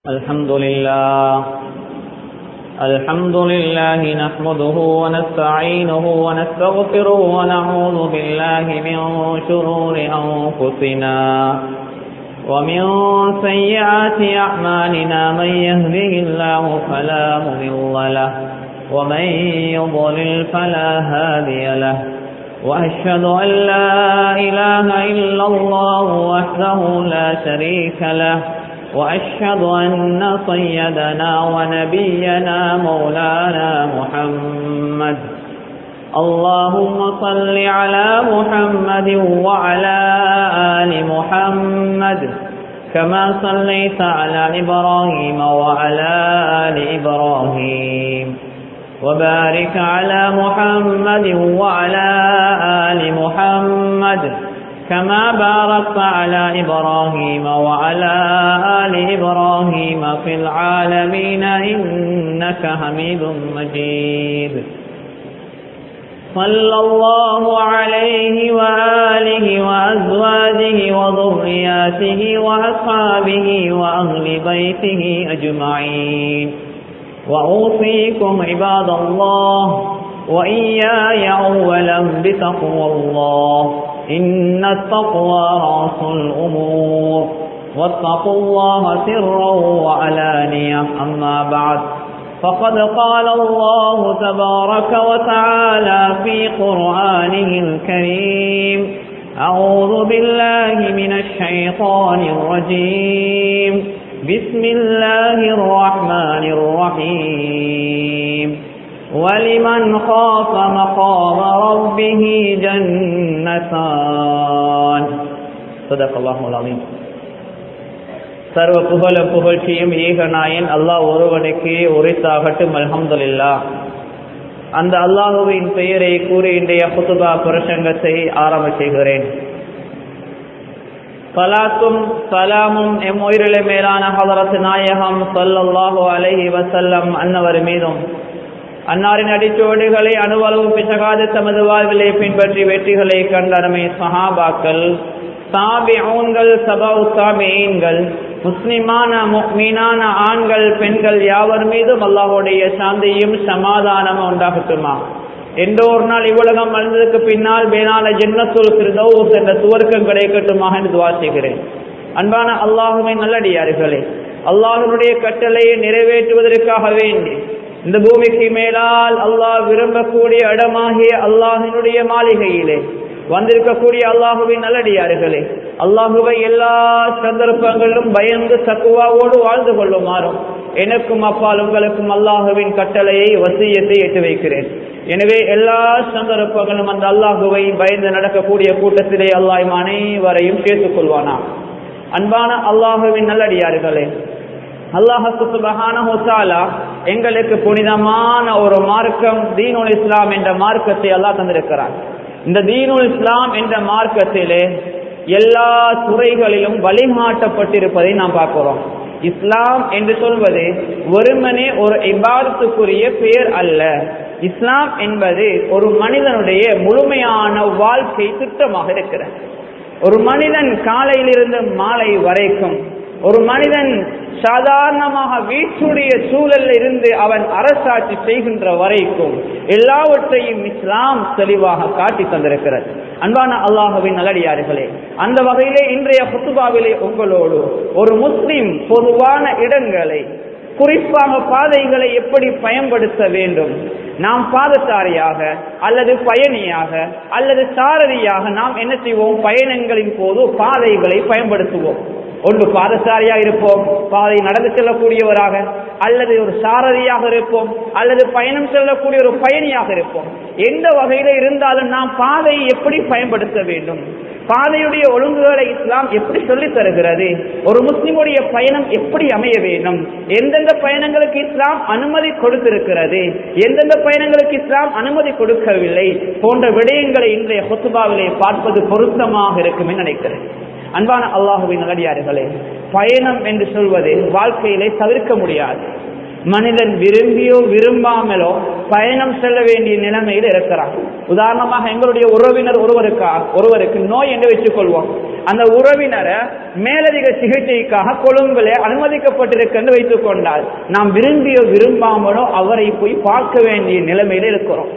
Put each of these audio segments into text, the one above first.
الحمد لله الحمد لله نحمده ونستعينه ونستغفره ونعوذ بالله من شرور أنفسنا ومن سيئات أعمالنا من يهده الله فلا مضل له ومن يضلل فلا هادي له وأشهد أن لا إله إلا الله وحده لا شريك له وأشهد أن سيدنا ونبينا مولانا محمد اللهم صل على محمد وعلى آل محمد كما صليت على إبراهيم وعلى آل إبراهيم وبارك على محمد وعلى آل محمد كما باركت على إبراهيم وعلى آل إبراهيم في العالمين إنك حميد مجيد صلى الله عليه وآله وأزواجه وذرياته وأصحابه وأهل بيته أجمعين وأوصيكم عباد الله وإياي أولا بتقوى الله إن التقوى رأس الأمور واتقوا الله سرا وعلانية أما بعد فقد قال الله تبارك وتعالى في قرآنه الكريم أعوذ بالله من الشيطان الرجيم بسم الله الرحمن الرحيم ولمن خاف مقام ربه جنتان صدق الله العظيم சர்வ புகழ புகழ்ச்சியும் ஏகநாயன் அல்லாஹ் ஒருவனுக்கு உரித்தாகட்டும் அல்ஹம்துலில்லா அந்த அல்லாஹுவின் பெயரை கூறி இன்றைய புத்துபா பிரசங்கத்தை ஆரம்ப செய்கிறேன் சலாத்தும் சலாமும் எம் உயிரிழை மேலான ஹலரத் நாயகம் சொல்லல்லாஹு அலஹி வசல்லம் அன்னவர் மீதும் அன்னாரின் அடிச்சோடுகளை அணுவளவு பிசகாது தமது வாழ்விலை பின்பற்றி வெற்றிகளை கண்டனமே சஹாபாக்கள் சாபிஊன்கள் சபா உத்தாமியீன்கள் முஸ்லிமான மீனான ஆண்கள் பெண்கள் யாவர் மீதும் அல்லாஹுடைய சாந்தியும் சமாதானமும் உண்டாகட்டுமா எந்த ஒரு நாள் இவ்வுலகம் அழிந்ததுக்கு பின்னால் மேலான ஜென்னத்துல் பிரதோஸ் என்ற துவர்க்கம் கிடைக்கட்டுமாக என்று துவா செய்கிறேன் அன்பான அல்லாஹுவின் நல்லடியார்களே அல்லாஹனுடைய கட்டளையை நிறைவேற்றுவதற்காக வேண்டி இந்த பூமிக்கு மேலால் அல்லாஹ் விரும்பக்கூடிய இடமாகிய அல்லாஹினுடைய மாளிகையிலே வந்திருக்கக்கூடிய அல்லாஹுவின் நல்லடியார்களே அல்லாஹுவை எல்லா சந்தர்ப்பங்களிலும் பயந்து தக்குவாவோடு வாழ்ந்து கொள்ளுமாறும் எனக்கும் அப்பால் உங்களுக்கும் அல்லாஹுவின் கட்டளையை வசியத்தை எட்டு வைக்கிறேன் எனவே எல்லா சந்தர்ப்பங்களும் அந்த அல்லாஹுவை பயந்து நடக்கக்கூடிய கூட்டத்திலே அல்லாஹ் அனைவரையும் சேர்த்துக் கொள்வானா அன்பான அல்லாஹுவின் நல்லடியார்களே அல்லாஹாலா எங்களுக்கு புனிதமான ஒரு மார்க்கம் தீனுல் இஸ்லாம் என்ற மார்க்கத்தை அல்லாஹ் தந்திருக்கிறார் இந்த தீனுல் இஸ்லாம் என்ற மார்க்கத்திலே எல்லா துறைகளிலும் வழிகாட்டப்பட்டிருப்பதை நாம் பார்க்கிறோம் இஸ்லாம் என்று சொல்வது வெறுமனே ஒரு இபாதத்துக்குரிய பெயர் அல்ல இஸ்லாம் என்பது ஒரு மனிதனுடைய முழுமையான வாழ்க்கை திட்டமாக இருக்கிறது ஒரு மனிதன் காலையிலிருந்து மாலை வரைக்கும் ஒரு மனிதன் சாதாரணமாக வீட்டுடைய சூழலில் இருந்து அவன் அரசாட்சி செய்கின்ற வரைக்கும் எல்லாவற்றையும் இஸ்லாம் தெளிவாக காட்டி தந்திருக்கிறது அன்பான அல்லாஹுவின் நல்லடியார்களே அந்த வகையிலே இன்றைய புத்துபாவிலே உங்களோடு ஒரு முஸ்லிம் பொதுவான இடங்களை குறிப்பாக பாதைகளை எப்படி பயன்படுத்த வேண்டும் நாம் பாதசாரியாக அல்லது பயணியாக அல்லது சாரதியாக நாம் என்ன செய்வோம் பயணங்களின் போது பாதைகளை பயன்படுத்துவோம் ஒன்று பாதசாரியா இருப்போம் பாதை நடந்து செல்லக்கூடியவராக அல்லது ஒரு சாரதியாக இருப்போம் அல்லது பயணம் செல்லக்கூடிய ஒரு பயணியாக இருப்போம் எந்த வகையில இருந்தாலும் நாம் பாதையை எப்படி பயன்படுத்த வேண்டும் பாதையுடைய ஒழுங்குகளை இஸ்லாம் எப்படி சொல்லித் தருகிறது ஒரு முஸ்லிமுடைய பயணம் எப்படி அமைய வேண்டும் எந்தெந்த பயணங்களுக்கு இஸ்லாம் அனுமதி கொடுத்திருக்கிறது எந்தெந்த பயணங்களுக்கு இஸ்லாம் அனுமதி கொடுக்கவில்லை போன்ற விடயங்களை இன்றைய ஹொத்துபாவிலே பார்ப்பது பொருத்தமாக இருக்கும் என்று நினைக்கிறேன் அன்பான அல்லாஹுவின் நல்லடியார்களே பயணம் என்று சொல்வது வாழ்க்கையிலே தவிர்க்க முடியாது மனிதன் விரும்பியோ விரும்பாமலோ பயணம் செல்ல வேண்டிய நிலைமையில் இருக்கிறார் உதாரணமாக எங்களுடைய உறவினர் ஒருவருக்கா ஒருவருக்கு நோய் என்று வச்சுக் கொள்வோம் அந்த உறவினரை மேலதிக சிகிச்சைக்காக கொழும்பிலே அனுமதிக்கப்பட்டிருக்கு வைத்துக் கொண்டால் நாம் விரும்பியோ விரும்பாமலோ அவரை போய் பார்க்க வேண்டிய நிலைமையில இருக்கிறோம்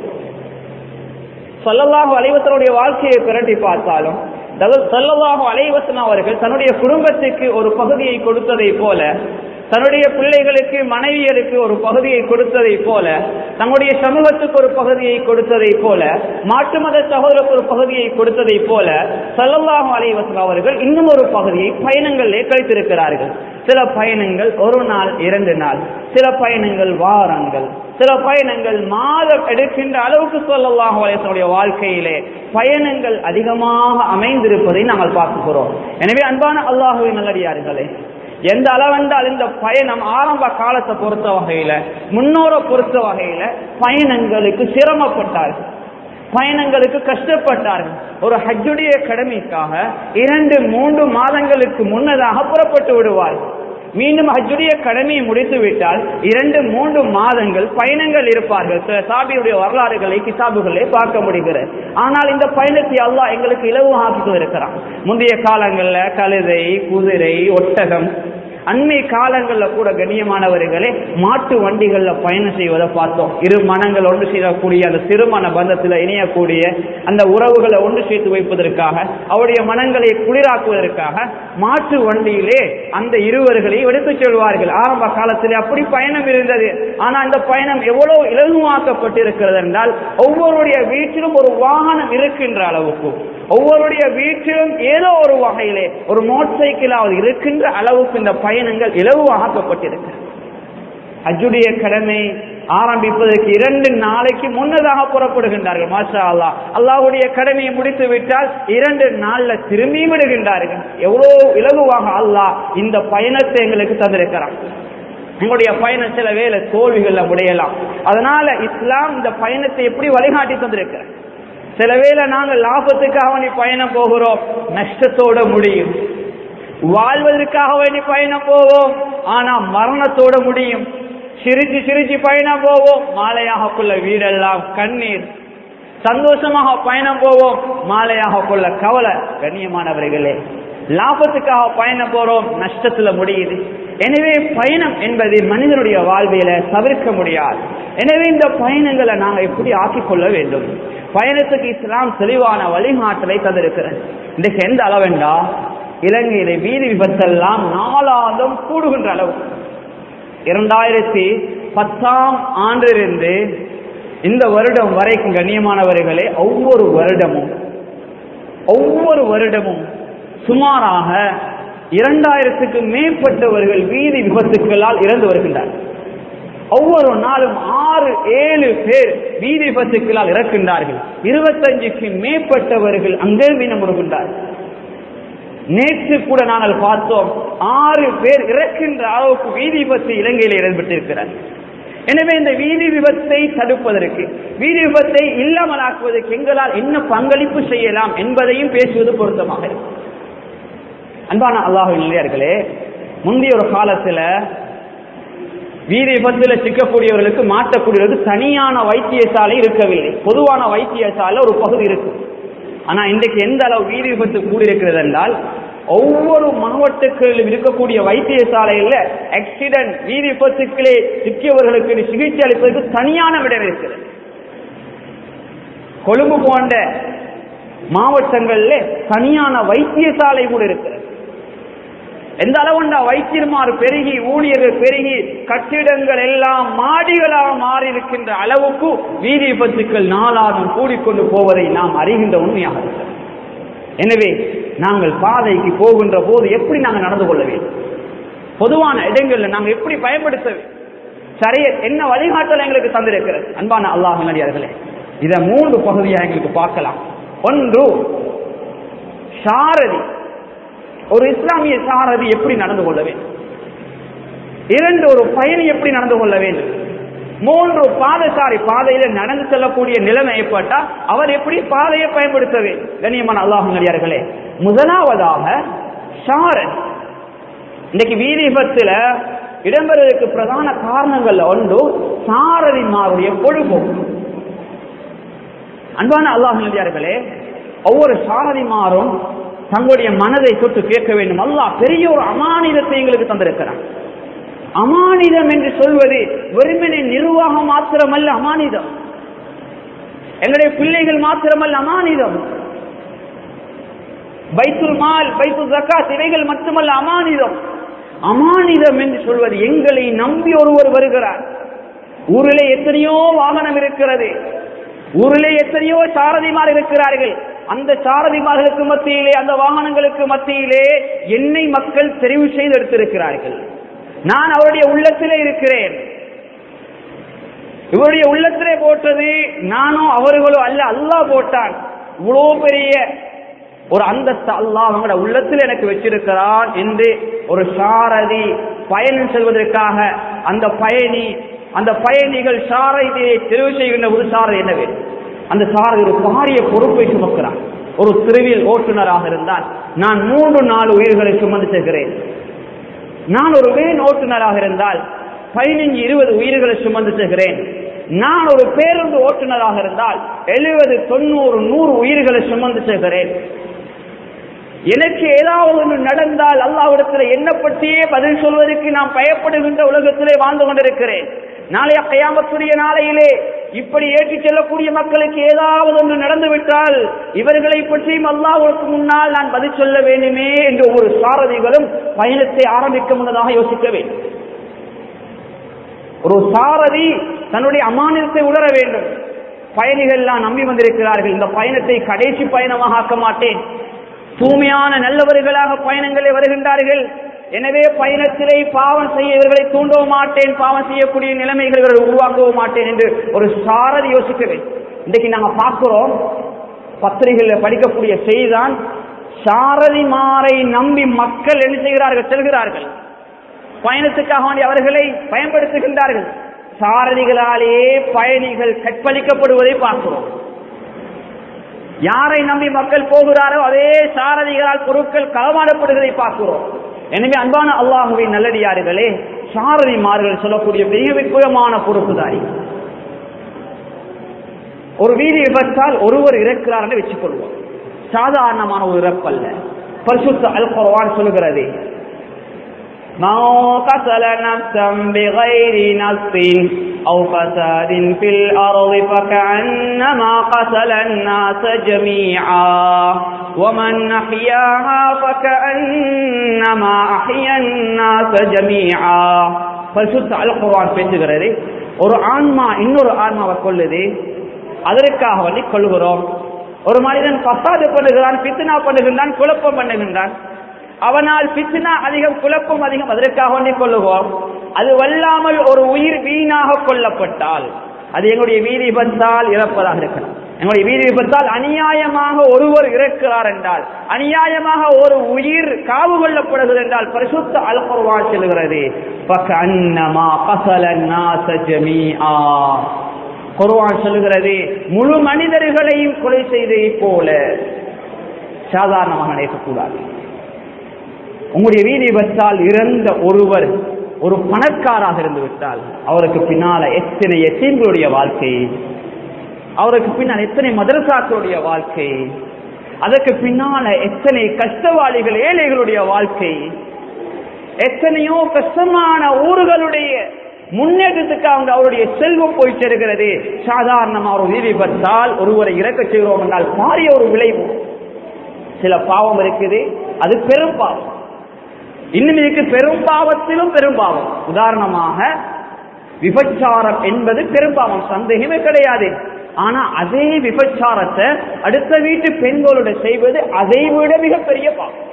சொல்லலாக அலைவசனுடைய வாழ்க்கையை பிரட்டி பார்த்தாலும் சொல்லலாக அலைவசன் அவர்கள் தன்னுடைய குடும்பத்துக்கு ஒரு பகுதியை கொடுத்ததை போல தன்னுடைய பிள்ளைகளுக்கு மனைவியருக்கு ஒரு பகுதியை கொடுத்ததை போல தன்னுடைய சமூகத்துக்கு ஒரு பகுதியை கொடுத்ததை போல மாற்று மத சகோதரருக்கு ஒரு பகுதியை கொடுத்ததை போல சல்லல்லாஹு அலைவசம் அவர்கள் இன்னும் ஒரு பகுதியை பயணங்களிலே கழித்திருக்கிறார்கள் சில பயணங்கள் ஒரு நாள் இரண்டு நாள் சில பயணங்கள் வாரங்கள் சில பயணங்கள் மாதம் எடுக்கின்ற அளவுக்கு சொல்லல்லாஹு அலைவசனுடைய வாழ்க்கையிலே பயணங்கள் அதிகமாக அமைந்திருப்பதை நாங்கள் பார்க்கிறோம் எனவே அன்பான அல்லாஹுவின் நல்லடியார்களே எந்த அளவென்றால் இந்த பயணம் ஆரம்ப காலத்தை பொறுத்த வகையில முன்னோரை பொறுத்த வகையில பயணங்களுக்கு சிரமப்பட்டார்கள் பயணங்களுக்கு கஷ்டப்பட்டார்கள் ஒரு ஹஜ்ஜுடைய கடமைக்காக இரண்டு மூன்று மாதங்களுக்கு முன்னதாக புறப்பட்டு விடுவார்கள் மீண்டும் ஹஜ்ஜுடைய கடமையை முடித்து விட்டால் இரண்டு மூன்று மாதங்கள் பயணங்கள் இருப்பார்கள் சில சாபியுடைய வரலாறுகளை கிதாபுகளை பார்க்க முடிகிறது ஆனால் இந்த பயணத்தை அல்லாஹ் எங்களுக்கு இலவாக்கி இருக்கிறான் முந்தைய காலங்கள்ல கழுதை குதிரை ஒட்டகம் அண்மை காலங்கள்ல கூட கண்ணியமானவர்களே மாட்டு வண்டிகள்ல பயணம் செய்வதை பார்த்தோம் இரு மனங்கள் ஒன்று செய்யக்கூடிய அந்த திருமண பந்தத்தில் இணையக்கூடிய அந்த உறவுகளை ஒன்று சேர்த்து வைப்பதற்காக அவருடைய மனங்களை குளிராக்குவதற்காக மாட்டு வண்டியிலே அந்த இருவர்களை எடுத்துச் செல்வார்கள் ஆரம்ப காலத்திலே அப்படி பயணம் இருந்தது ஆனா அந்த பயணம் எவ்வளவு இலகுவாக்கப்பட்டிருக்கிறது என்றால் ஒவ்வொருடைய வீட்டிலும் ஒரு வாகனம் இருக்கின்ற அளவுக்கு ஒவ்வொருடைய வீட்டிலும் ஏதோ ஒரு வகையிலே ஒரு மோட்டார் சைக்கிளாவது இருக்கின்ற அளவுக்கு இந்த பயணங்கள் இலகுவாக்கப்பட்டிருக்கிறது அஜுடைய கடமை ஆரம்பிப்பதற்கு இரண்டு நாளைக்கு முன்னதாக புறப்படுகின்றார்கள் மாஷா அல்லா அல்லாவுடைய கடமையை முடித்து விட்டால் இரண்டு நாள்ல திரும்பி விடுகின்றார்கள் எவ்வளவு இலகுவாக அல்லாஹ் இந்த பயணத்தை எங்களுக்கு தந்திருக்கிறான் எங்களுடைய பயணம் சில வேலை தோல்விகள்ல முடியலாம் அதனால இஸ்லாம் இந்த பயணத்தை எப்படி வழிகாட்டி தந்திருக்கிறார் சில வேளை நாங்கள் லாபத்துக்காக வேண்டி பயணம் போகிறோம் நஷ்டத்தோட முடியும் வாழ்வதற்காக வேண்டி பயணம் போவோம் ஆனா மரணத்தோட முடியும் சிரிச்சு சிரிச்சு பயணம் போவோம் மாலையாக கொள்ள வீடெல்லாம் கண்ணீர் சந்தோஷமாக பயணம் போவோம் மாலையாக கொள்ள கவலை கண்ணியமானவர்களே லாபத்துக்காக பயணம் போறோம் நஷ்டத்துல முடியுது எனவே பயணம் என்பது மனிதனுடைய வாழ்வில தவிர்க்க முடியாது எனவே இந்த பயணங்களை நாங்க எப்படி ஆக்கிக் கொள்ள வேண்டும் பயணத்துக்கு இஸ்லாம் தெளிவான வழிகாட்டலை தந்திருக்கிறது இன்றைக்கு எந்த அளவெண்டா இலங்கையில வீதி விபத்தெல்லாம் நாளாந்தம் கூடுகின்ற அளவு இரண்டாயிரத்தி பத்தாம் ஆண்டிலிருந்து இந்த வருடம் வரைக்கும் கண்ணியமானவர்களே ஒவ்வொரு வருடமும் ஒவ்வொரு வருடமும் சுமாராக இரண்டாயிரத்துக்கு மேற்பட்டவர்கள் வீதி விபத்துக்களால் இறந்து வருகின்றனர் ஒவ்வொரு நாளும் ஆறு ஏழு பேர் வீதி விபத்துக்களால் இறக்கின்றார்கள் இருபத்தஞ்சுக்கு மேற்பட்டவர்கள் அங்கே வீணமுறுகின்றார்கள் நேற்று கூட நாங்கள் பார்த்தோம் ஆறு பேர் இறக்கின்ற அளவுக்கு வீதி விபத்து இலங்கையில் இடம்பெற்றிருக்கிறார் எனவே இந்த வீதி விபத்தை தடுப்பதற்கு வீதி விபத்தை இல்லாமலாக்குவதற்கு எங்களால் என்ன பங்களிப்பு செய்யலாம் என்பதையும் பேசுவது பொருத்தமாக இருக்கும் அன்பான அல்லாஹு இல்லையர்களே முந்தைய ஒரு காலத்துல வீதி விபத்துல சிக்கக்கூடியவர்களுக்கு மாற்றக்கூடியவர்களுக்கு தனியான வைத்தியசாலை இருக்கவில்லை பொதுவான வைத்தியசாலை ஒரு பகுதி இருக்கு ஆனா இன்றைக்கு எந்த அளவு வீதி விபத்து கூடியிருக்கிறது என்றால் ஒவ்வொரு மாவட்டங்களிலும் இருக்கக்கூடிய வைத்தியசாலையில் ஆக்சிடென்ட் வீதி விபத்துக்களே சிக்கியவர்களுக்கு சிகிச்சை அளிப்பதற்கு தனியான இடம் இருக்கிறது கொழும்பு போன்ற மாவட்டங்களில் தனியான வைத்தியசாலை கூட இருக்கிறது எந்த அளவுண்டா வைத்தியர்மார் பெருகி ஊழியர்கள் பெருகி கட்டிடங்கள் எல்லாம் மாடிகளாக மாறி இருக்கின்ற அளவுக்கு வீதி விபத்துக்கள் நாளாகும் கூடிக்கொண்டு போவதை நாம் அறிகின்ற உண்மையாக இருக்கிறது எனவே நாங்கள் பாதைக்கு போகின்ற போது எப்படி நாங்கள் நடந்து கொள்ள வேண்டும் பொதுவான இடங்கள்ல நாங்கள் எப்படி பயன்படுத்த வேண்டும் சரிய என்ன வழிகாட்டல் எங்களுக்கு தந்திருக்கிறது அன்பான அல்லாஹ் நடிகார்களே இதை மூன்று பகுதியாக எங்களுக்கு பார்க்கலாம் ஒன்று சாரதி ஒரு இஸ்லாமிய சாரதி எப்படி நடந்து கொள்ள வேண்டும் இரண்டு ஒரு பயணி எப்படி நடந்து கொள்ள வேண்டும் மூன்று பாதசாரி பாதையில நடந்து செல்லக்கூடிய நிலைமை ஏற்பட்டா அவர் எப்படி பாதையை பயன்படுத்த வேண்டும் கண்ணியமான அல்லாஹ் நடிகார்களே முதலாவதாக சாரதி இன்னைக்கு வீதி விபத்துல இடம்பெறுவதற்கு பிரதான காரணங்கள் ஒன்று சாரதிமாருடைய பொழுதுபோக்கு அன்பான அல்லாஹ் நபியார்களே ஒவ்வொரு சாரதிமாரும் தங்களுடைய மனதை தொட்டு கேட்க வேண்டும் அல்லாஹ் பெரிய ஒரு அமானிதத்தை எங்களுக்கு தந்திருக்கிறான் அமானிதம் என்று சொல்வது வெறுமனே நிர்வாகம் மாத்திரமல்ல அமானிதம் எங்களுடைய பிள்ளைகள் மாத்திரமல்ல அமானிதம் பைத்துல் மால் பைத்து ஜக்காத் இவைகள் மட்டுமல்ல அமானிதம் அமானிதம் என்று சொல்வது எங்களை நம்பி ஒருவர் வருகிறார் ஊரிலே எத்தனையோ வாகனம் இருக்கிறது ஊரிலே எத்தனையோ சாரதிமார் இருக்கிறார்கள் அந்த சாரதிமார்களுக்கு மத்தியிலே அந்த வாகனங்களுக்கு மத்தியிலே என்னை மக்கள் தெரிவு செய்து எடுத்திருக்கிறார்கள் நான் அவருடைய உள்ளத்திலே இருக்கிறேன் இவருடைய உள்ளத்திலே போட்டது நானோ அவர்களோ அல்ல அல்லாஹ் போட்டான் இவ்வளோ பெரிய ஒரு அந்தஸ்து அல்லாஹ் அவங்களோட உள்ளத்தில் எனக்கு வச்சிருக்கிறான் என்று ஒரு சாரதி பயணம் செல்வதற்காக அந்த பயணி அந்த பயணிகள் சாரதியை தெரிவு செய்கின்ற ஒரு சாரதி என்னவே அந்த சாரதி ஒரு பாரிய பொறுப்பை சுமக்கிறான் ஒரு திருவில் ஓட்டுநராக இருந்தால் நான் மூன்று நாலு உயிர்களை சுமந்து செல்கிறேன் நான் ஒரு வேன் ஓட்டுநராக இருந்தால் பதினைஞ்சு இருபது உயிர்களை சுமந்து செல்கிறேன் நான் ஒரு பேருந்து ஓட்டுநராக இருந்தால் எழுபது தொண்ணூறு நூறு உயிர்களை சுமந்து செல்கிறேன் எனக்கு ஏதாவது ஒன்று நடந்தால் அல்லாவிடத்தில் என்ன பற்றியே பதில் சொல்வதற்கு நான் பயப்படுகின்ற உலகத்திலே வாழ்ந்து கொண்டிருக்கிறேன் நாளைய கயாமத்துடைய நாளையிலே இப்படி ஏற்றிச் செல்லக்கூடிய மக்களுக்கு ஏதாவது ஒன்று நடந்துவிட்டால் இவர்களை பற்றியும் அல்லாஹ்வுக்கு முன்னால் நான் பதில் சொல்ல வேண்டுமே என்று ஒவ்வொரு சாரதிகளும் பயணத்தை ஆரம்பிக்க முன்னதாக யோசிக்க வேண்டும் ஒரு சாரதி தன்னுடைய அமானியத்தை உணர வேண்டும் பயணிகள் எல்லாம் நம்பி வந்திருக்கிறார்கள் இந்த பயணத்தை கடைசி பயணமாக ஆக்க மாட்டேன் தூய்மையான நல்லவர்களாக பயணங்களே வருகின்றார்கள் எனவே பயணத்திலே பாவம் செய்ய இவர்களை தூண்டவும் மாட்டேன் பாவம் செய்யக்கூடிய நிலைமைகள் இவர்கள் உருவாக்கவும் மாட்டேன் என்று ஒரு சாரதி யோசிக்க வேண்டும் இன்றைக்கு நாங்க பார்க்கிறோம் பத்திரிகையில் படிக்கக்கூடிய செய்திதான் சாரதிமாரை நம்பி மக்கள் என்ன செய்கிறார்கள் செல்கிறார்கள் பயணத்துக்காக வேண்டி அவர்களை பயன்படுத்துகின்றார்கள் சாரதிகளாலேயே பயணிகள் கற்பழிக்கப்படுவதை பார்க்கிறோம் யாரை நம்பி மக்கள் போகிறாரோ அதே சாரதிகளால் பொருட்கள் களமாடப்படுவதை பார்க்கிறோம் எனவே அன்பான அல்லாஹுவின் நல்லடியார்களே சாரதிமார்கள் சொல்லக்கூடிய மிக முக்கியமான பொறுப்புதாரி ஒரு வீதி விபத்தால் ஒருவர் இறக்கிறார் என்று வச்சுக் கொள்வோம் சாதாரணமான ஒரு இறப்பல்ல பரிசுத்த அல் குர்ஆன் சொல்கிறது من قتل نفسا بغير نفس أو فساد في الأرض فكأنما قتل الناس جميعا ومن أحياها فكأنما أحيا الناس جميعا பரிசுத்த அல் குர்ஆன் பேசுகிறது ஒரு ஆன்மா இன்னொரு ஆன்மாவை கொள்ளுது அதற்காக வந்து கொள்கிறோம் ஒரு மனிதன் பசாது பண்ணுகிறான் பித்னா பண்ணுகின்றான் குழப்பம் பண்ணுகின்றான் அவனால் பித்னா அதிகம் குழப்பம் அதிகம் அதற்காக வேண்டி கொள்ளுவோம் அது வல்லாமல் ஒரு உயிர் வீணாக கொல்லப்பட்டால் அது எங்களுடைய வீதி விபத்தால் இறப்பதாக இருக்கலாம் எங்களுடைய வீதி விபத்தால் அநியாயமாக ஒருவர் இறக்கிறார் என்றால் அநியாயமாக ஒரு உயிர் காவு கொள்ளப்படுகிறது என்றால் பரிசுத்த அல்குர்வான் செல்கிறது பக்கன்னமா கசல நாச ஜமீஆ குர்ஆன் சொல்லுகிறது முழு மனிதர்களையும் கொலை செய்ததை போல சாதாரணமாக நினைக்கக்கூடாது உங்களுடைய வீதி விபத்தால் இறந்த ஒருவர் ஒரு பணக்காராக இருந்து விட்டால் அவருக்கு பின்னால எத்தனை எத்தீன்களுடைய வாழ்க்கை அவருக்கு பின்னால் எத்தனை மதரசாக்களுடைய வாழ்க்கை அதற்கு பின்னால எத்தனை கஷ்டவாளிகள் ஏழைகளுடைய வாழ்க்கை எத்தனையோ கஷ்டமான ஊர்களுடைய முன்னேற்றத்துக்காக அவருடைய செல்வம் போய் சேருகிறது சாதாரணமா ஒரு வீதி விபத்தால் ஒருவரை இறக்க செய்கிறோம் என்றால் பாரிய ஒரு விளைவு சில பாவம் இருக்குது அது பெரும் பாவம் இன்னும் இதுக்கு பெரும் பாவத்திலும் பெரும் பாவம் உதாரணமாக விபச்சாரம் என்பது பெரும் பாவம் சந்தேகமே கிடையாது ஆனா அதே விபச்சாரத்தை அடுத்த வீட்டு பெண்களோட செய்வது அதை விட மிகப்பெரிய பாவம்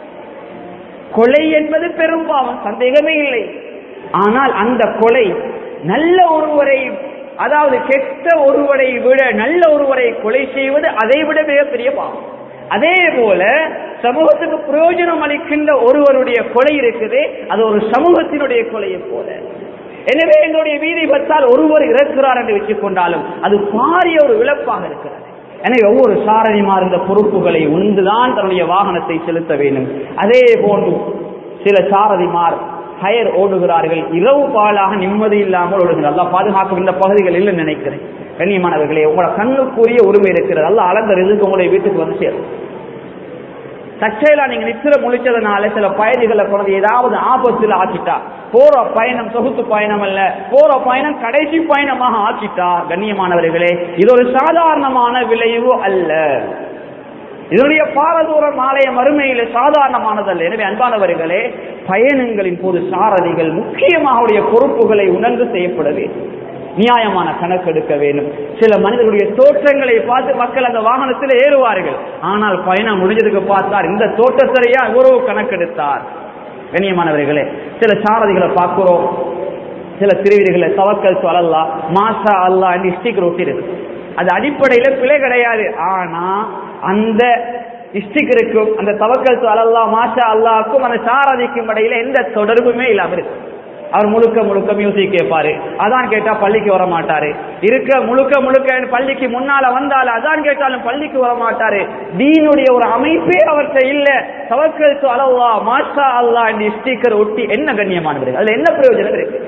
கொலை என்பது பெரும் பாவம் சந்தேகமே இல்லை ஆனால் அந்த கொலை நல்ல ஒருவரை அதாவது கெட்ட ஒருவரை விட நல்ல ஒருவரை கொலை செய்வது அதை விட மிகப்பெரிய பாவம் அதே போல சமூகத்துக்கு பிரயோஜனம் அளிக்கின்ற ஒருவருடைய கொலை இருக்குது அது ஒரு சமூகத்தினுடைய கொலையை போல எனவே எங்களுடைய வீதி பத்தால் ஒருவர் இறக்கிறார் என்று வச்சுக் கொண்டாலும் அது பாரிய ஒரு இழப்பாக இருக்கிறது எனவே ஒவ்வொரு சாரணிமார் இந்த பொறுப்புகளை உண்டுதான் தன்னுடைய வாகனத்தை செலுத்த வேண்டும் அதே போன்று சில சாரதிமார் ஹயர் ஓடுகிறார்கள் இரவு பாலாக நிம்மதி இல்லாமல் ஓடுகிறார் அல்லாஹ் பாதுகாக்கும் இந்த பகுதிகள் இல்லைன்னு நினைக்கிறேன் கண்ணியமானவர்களே உங்களோட கண்ணுக்குரிய உரிமை இருக்கிறது அல்ல அளந்த ரிசுக்கு உங்களுடைய வீட்டுக்கு வந்து சேரும் தற்செயலா நீங்க நித்திர முழிச்சதுனால சில பயணிகளை கொண்டு ஏதாவது ஆபத்துல ஆக்கிட்டா போற பயணம் சொகுத்து பயணம் அல்ல போற பயணம் கடைசி பயணமாக ஆக்கிட்டா கண்ணியமானவர்களே இது ஒரு சாதாரணமான விளைவு அல்ல இதனுடைய பாரதூரம் ஆலய மறுமையில சாதாரணமானதல்ல எனவே அன்பானவர்களே பயணங்களின் போது சாரதிகள் முக்கியமாக அவருடைய பொறுப்புகளை உணர்ந்து செய்யப்பட வேண்டும் நியாயமான கணக்கு எடுக்க வேண்டும் சில மனிதர்களுடைய தோற்றங்களை பார்த்து மக்கள் அந்த வாகனத்தில் ஏறுவார்கள் ஆனால் பயணம் முடிஞ்சதுக்கு பார்த்தார் இந்த தோற்றத்திலேயா எவ்வளவு கணக்கெடுத்தார் கண்ணியமானவர்களே சில சாரதிகளை பார்க்கிறோம் சில திருவிதிகளை தவக்கல் சொல்லல்லா மாசா அல்லா என்று ஸ்டிக்கர் ஒட்டிருக்கு அது அடிப்படையில பிழை கிடையாது ஆனா அந்த ஸ்டிக்கருக்கும் அந்த தவக்கல் அல்லா மாஷா அல்லாவுக்கும் அந்த சாரதிக்கும் இடையில எந்த தொடர்புமே இல்லாம இருக்கு அவர் முழுக்க முழுக்க மியூசிக் கேட்பாரு அதான் கேட்டா பள்ளிக்கு வர மாட்டாரு இருக்க முழுக்க முழுக்க பள்ளிக்கு முன்னால வந்தாலும் அதான் கேட்டாலும் பள்ளிக்கு வர மாட்டாரு தீனுடைய ஒரு அமைப்பே அவர்கிட்ட இல்ல தவக்கல் அலவா மாஷா அல்லா என்று ஸ்டிக்கர் ஒட்டி என்ன கண்ணியமானது அதுல என்ன பிரயோஜனம் இருக்கு